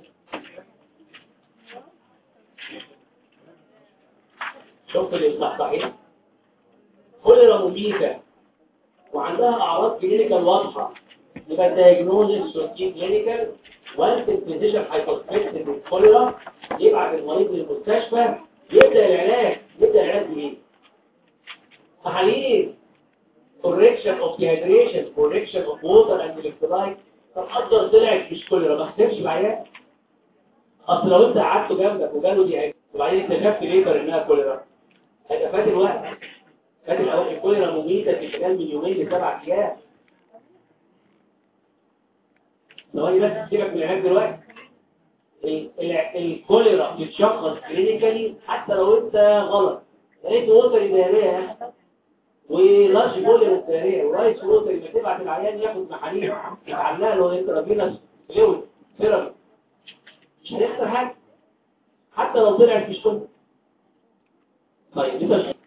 شوف الإصلاح صحيح كل مميتة وعندها أعراض كلينيكال واضحة يبقى الدياجنوزيس شوتي كلينيكال وانت الفيزيشن هايبوثيسيس الكوليرا يبعت المريض للمستشفى يبدأ العلاج يبدأ العلاج بإيه؟ تحاليل correction of dehydration correction of water and electrolyte طب قدر طلعت مش كوليرا ما خسرش العيان اصل لو انت قعدته جنبك وجاله دي وبعدين اكتشفت ليتر انها كوليرا هيبقى فات الوقت فات الوقت الكوليرا مميتة في خلال من يومين لسبع ايام ثواني بس سيبك من العلاج دلوقتي ال- ال- الكوليرا بتتشخص كلينيكالي حتى لو انت غلط لقيت ووتر دهريه ولارج فوليوم الدهريه ورايس ووتر لما تبعت العيان ياخد محاليل يتعلق له انترافينوس فلويد ثيرابي مش هيخسر حاجه حتى لو طلعت مش كله طيب دي تشخيص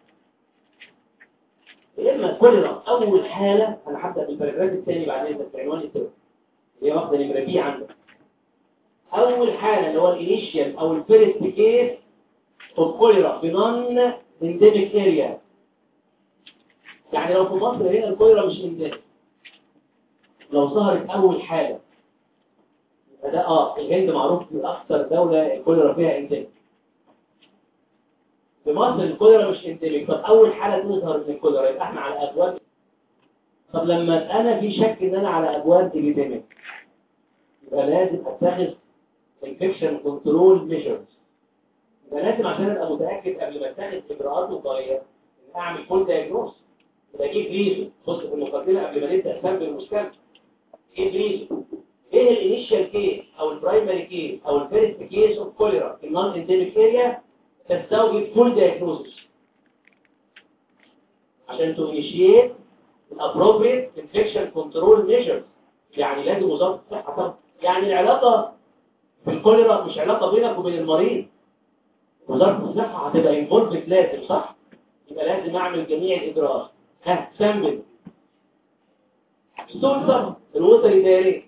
يا اما كوليرا اول حاله انا هبدا بالباراجراف الثاني بعدين بس عنوان الثاني هي واخده نمره بي عندك اول حاله اللي هو الانيشيال او الفيرست كيس اوف كوليرا في نون انديميك اريا يعني لو في مصر هنا الكوليرا مش انديميك لو ظهرت اول حاله يبقى ده اه الهند معروف اكثر دوله الكوليرا فيها انديميك في مصر الكوليرا مش انديميك طب اول حاله تظهر من الكوليرا يبقى احنا على ابواب طب لما انا في شك ان انا على ابواب انديميك يبقى لازم اتخذ infection control measures يبقى لازم عشان ابقى متاكد قبل ما اتخذ اجراءات وقائيه ان اعمل كل دايجنوز يبقى اجيب ريزون بص في المقدمه قبل ما نبدا سبب المشكله ايه ريزون ايه الانيشال كيس او البرايمري كيس او الفيرست كيس اوف كوليرا في النون انديميك اريا تستوجب فول دايجنوزس عشان تو انيشيت الابروبريت انفكشن كنترول ميجرز يعني لازم وزاره الصحه طبعا يعني العلاقه في الكوليرا مش علاقه بينك وبين المريض وزاره الصحه هتبقى انفولفد لازم صح يبقى لازم اعمل جميع الاجراءات ها سامبل ستولزر الوتر الدائري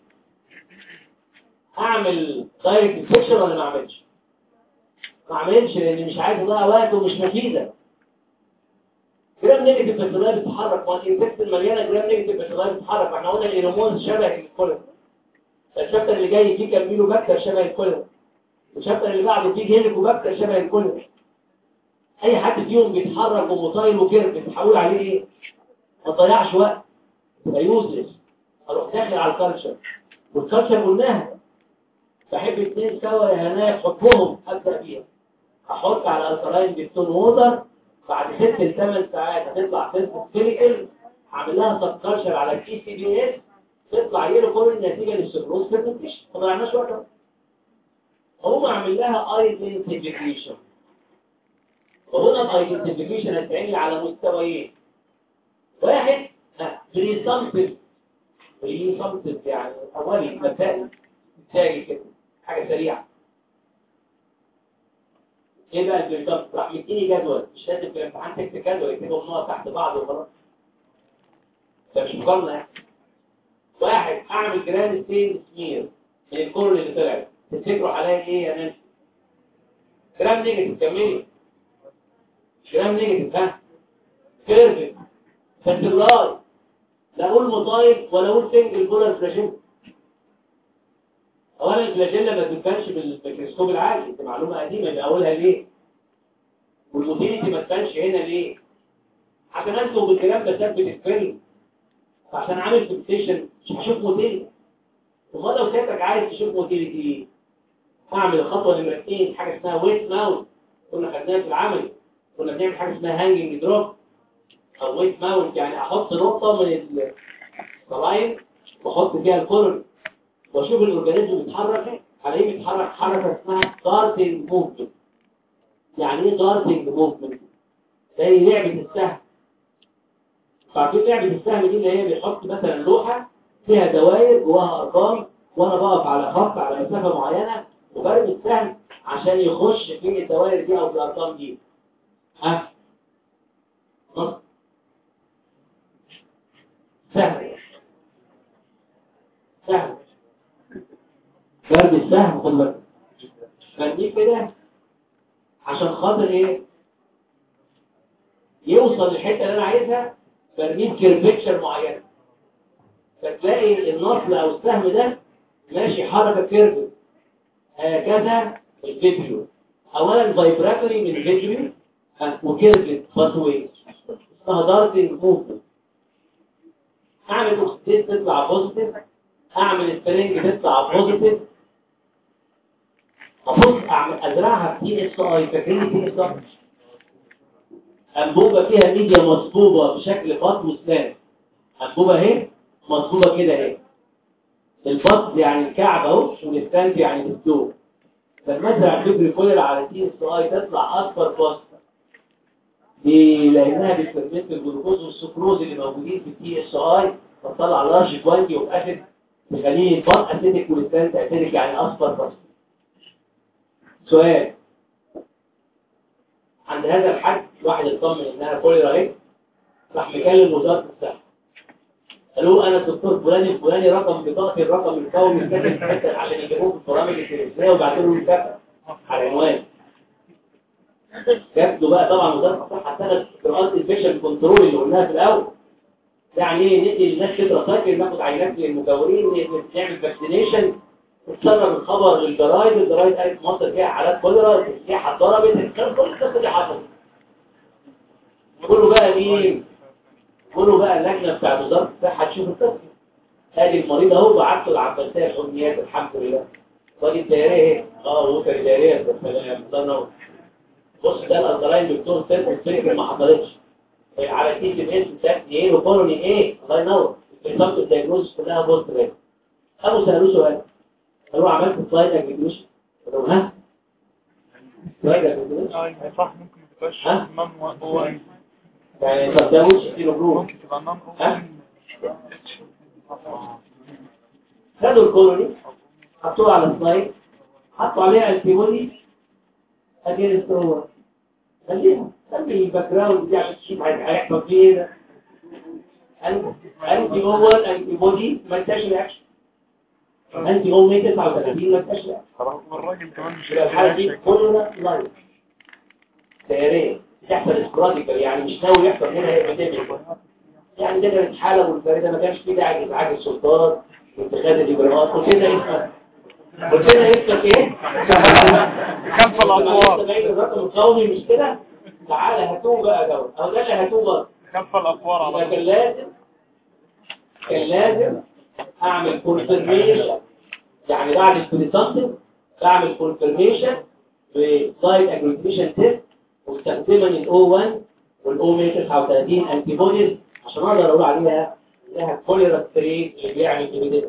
اعمل دايركت انفكشن ولا ما اعملش ما اعملش لان مش عايز اضيع وقت ومش مفيده جرام نيجاتيف بس لا بتتحرك ما الانفكت المليانه جرام نيجاتيف بس لا بتتحرك احنا قلنا الايروموز شبه الكوليرا الشابتر اللي جاي فيه كامبيلو باكتر شبه الكوليرا الشابتر اللي بعده فيه هيليكو باكتر شبه الكوليرا اي حد فيهم بيتحرك ومطايل وكيرف بتحول عليه ايه ما تضيعش وقت تبقى يوزلس اروح داخل على الكالتشر والكالتشر قلناها بحب اتنين سوا يا هنايا تحطهم ابدا بيها احط على الكلاين بيستون ووتر بعد ست لثمان ساعات هتطلع فيلم كلينيكال هعمل لها سب كالتشر على الكي سي بي اس تطلع يلو كل النتيجه للسكروز فيرمنتيشن ما ضيعناش وقت هو عامل لها ايدنتيفيكيشن وهنا الايدنتيفيكيشن هتعمل على مستويين واحد بريسامبل بريسامبل يعني اولي مبدئي مثالي كده حاجه سريعه ايه بقى البريسامبل راح مديني جدول مش لازم في الامتحان تكتب جدول يكتبهم نقط تحت بعض وخلاص ده مش مقارنه يعني واحد اعمل جراند ستين سمير من الكور اللي طلعت تفتكروا عليا ايه يا ناس جرام نيجاتيف كملي جرام نيجاتيف ها كيرفت فالسلاي لا اقول مطايب ولا اقول سنجل بولر فلاجيلا اولا الفلاجيلا ما تبانش بالميكروسكوب العادي دي معلومه قديمه يبقى اقولها ليه والموتيليتي ما تبانش هنا ليه عشان انتوا بالكلام بثبت الفيلم عشان عامل فيكسيشن مش هشوف موتيليتي وما لو سيادتك عايز تشوف موتيليتي اعمل الخطوه نمره 2 حاجه اسمها ويت ماونت كنا خدناها في العمل كنا بنعمل حاجه اسمها هانجنج دروب او ويت ماونت يعني احط نقطه من الصلاين واحط فيها الكورن واشوف الاورجانيزم بيتحرك الاقيه بيتحرك حركه اسمها ستارتنج موفمنت يعني ايه دارتنج موفمنت زي لعبه السهم عارفين لعبه السهم دي اللي هي بيحط مثلا لوحه فيها دوائر جواها ارقام وانا بقف على خط على مسافه معينه وبرمي السهم عشان يخش في الدوائر دي او في الارقام دي ها نص سهم سهم برمي السهم خد بالك برميه كده عشان خاطر ايه يوصل للحته اللي انا عايزها برميه كيرفكشر معينه فتلاقي النصل او السهم ده ماشي حركه كيرف هكذا الفيديو اولا فايبراتوري من فيديو وكيرفت باثوي اسمها دارتنج موفمنت اعمل اوكسيد تطلع بوزيتيف اعمل سبرينج تطلع بوزيتيف ابص اعمل ازرعها في تي اس اي فاكرين تي اس اي انبوبه فيها ميديا مصبوبه بشكل بط وسلام انبوبه اهي مصبوبه كده اهي البط يعني الكعب اهو والستانت يعني الدور لما ازرع فيبري كولر على تي اس اي تطلع اصفر بوست دي لانها بتفرمنت الجلوكوز والسكروز اللي موجودين في التي اس اي فتطلع لارج كوانتي اوف اسيد تخليه البط اسيدك والستانت اسيدك يعني اصفر بوست سؤال عند هذا الحد واحد اطمن انها كوليرا اهي راح مكلم وزاره الصحه قالوا انا الدكتور فلان الفلاني رقم بطاقتي الرقم القومي كاتب في حته عشان يجيبوه في البرامج التلفزيونيه وبعتوا له الكتاب على عنوان جات له بقى طبعا وزاره الصحه سنه اجراءات الانفكشن كنترول اللي قلناها في الاول يعني ايه ندي للناس كده سايكل ناخد عينات للمجاورين نعمل فاكسينيشن اتسرب الخبر للجرايد الجرايد قالت مصر فيها حالات كوليرا السياحه اتضربت كان كل القصه دي حصلت كله بقى مين كله بقى اللجنه بتاع وزاره الصحه تشوف القصه ادي المريض اهو بعت له العباسيه الحميات الحمد لله وادي الدائريه اهي اه وكر الدائريه بالسلام الله ينور بص ده الالتراين دكتور سيرف الفكر ما حصلتش على تي تي اس بتاعت ايه وكولوني ايه الله ينور الريزلت الدايجنوز كلها بوست ريت قالوا سالوه سؤال قالوا عملت سلايد اجريجيشن قالوا ها سلايد اجريجيشن اه صح ممكن ما تبقاش ها؟ نون هو يعني طب ده وش كيلو جرام ممكن تبقى نون ها؟ خدوا الكولوني حطوها على السلايد حطوا عليها انتيبودي اجينست هو خليها خلي الباك جراوند دي عشان تشوف هيحصل فيه ايه ده انتي اول انتي بودي ما انتش رياكشن انتي او 139 ما انتش رياكشن والراجل كمان مش يبقى الحاله دي كلنا لايف سياريه تحصل سبراديكال يعني مش ناوي يحصل منها ايبيديميك يعني ده كانت حاله منفرده ما كانش في داعي لازعاج السلطات واتخاذ الاجراءات قلت لنا اسمك قلت لنا اسمك ايه؟ خلف الأطوار. جاي الرقم القومي مش كده؟ تعالى هاتوه بقى جو او ده اللي هاتوه بقى خلف الأطوار يبقى على كان لازم كان لازم اعمل كونفرميشن يعني بعد البريسامبل بعمل كونفرميشن بسلايد اجريجيشن تيست مستخدما الاو 1 والاو 139 انتي بوديز عشان اقدر اقول عليها لها كوليرا ستريت اللي بيعمل ايميديت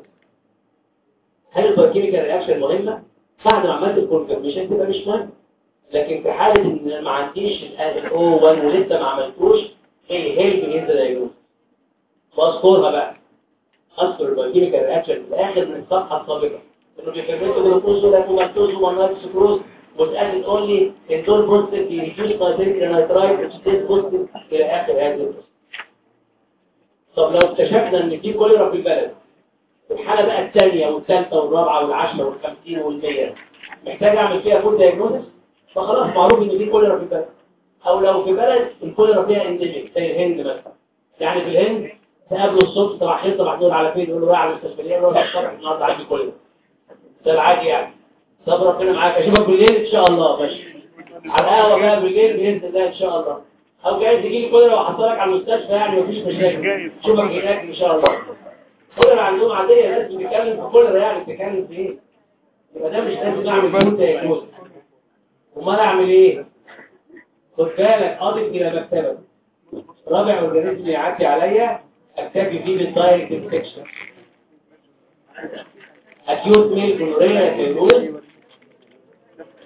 هل البايوكيميكال رياكشن مهمه؟ بعد ما عملت الكونفرميشن تبقى مش مهم لكن في حاله ان ما عنديش الاو 1 ولسه ما عملتوش ايه هيلب ان ذا دايجنوز بذكرها بقى اذكر البايوكيميكال رياكشن في الاخر من الصفحه السابقه انه بيفرمنتوا جلوكوز ولا توماتوز ومانات سكروز وتقلل اونلي الدول بوزيتيف يريديوس نايتريك نايترايت ستيت بوزيتيف الى اخر هذه القصه طب لو اكتشفنا ان في كوليرا في البلد الحاله بقى الثانيه والثالثه والرابعه والعشره والخمسين والمية محتاج اعمل فيها فول دايجنوستس فخلاص معروف ان في كوليرا في البلد او لو في بلد الكوليرا فيها انديميك زي الهند مثلا يعني في الهند تقابله الصبح صباحين صباح دول على فين يقول له رايح على المستشفى يقول له الصبح النهارده عندي كوليرا ده العادي يعني طب ربنا معاك اشوفك بالليل ان شاء الله ماشي على القهوه بقى بالليل باذن الله ان شاء الله او جاي تجي لي كوليرا واحصلك على المستشفى يعني مفيش مشاكل اشوفك هناك ان شاء الله كوليرا عندهم عاديه ناس بتتكلم في كوليرا يعني بتتكلم في ايه يبقى ده مش لازم اعمل فول دايجنوز امال اعمل ايه خد بالك اضف الى مكتبك رابع اورجانيزم يعدي عليا اكتفي فيه بالدايركت انفكشن اكيوت ميل كولوريا فيروز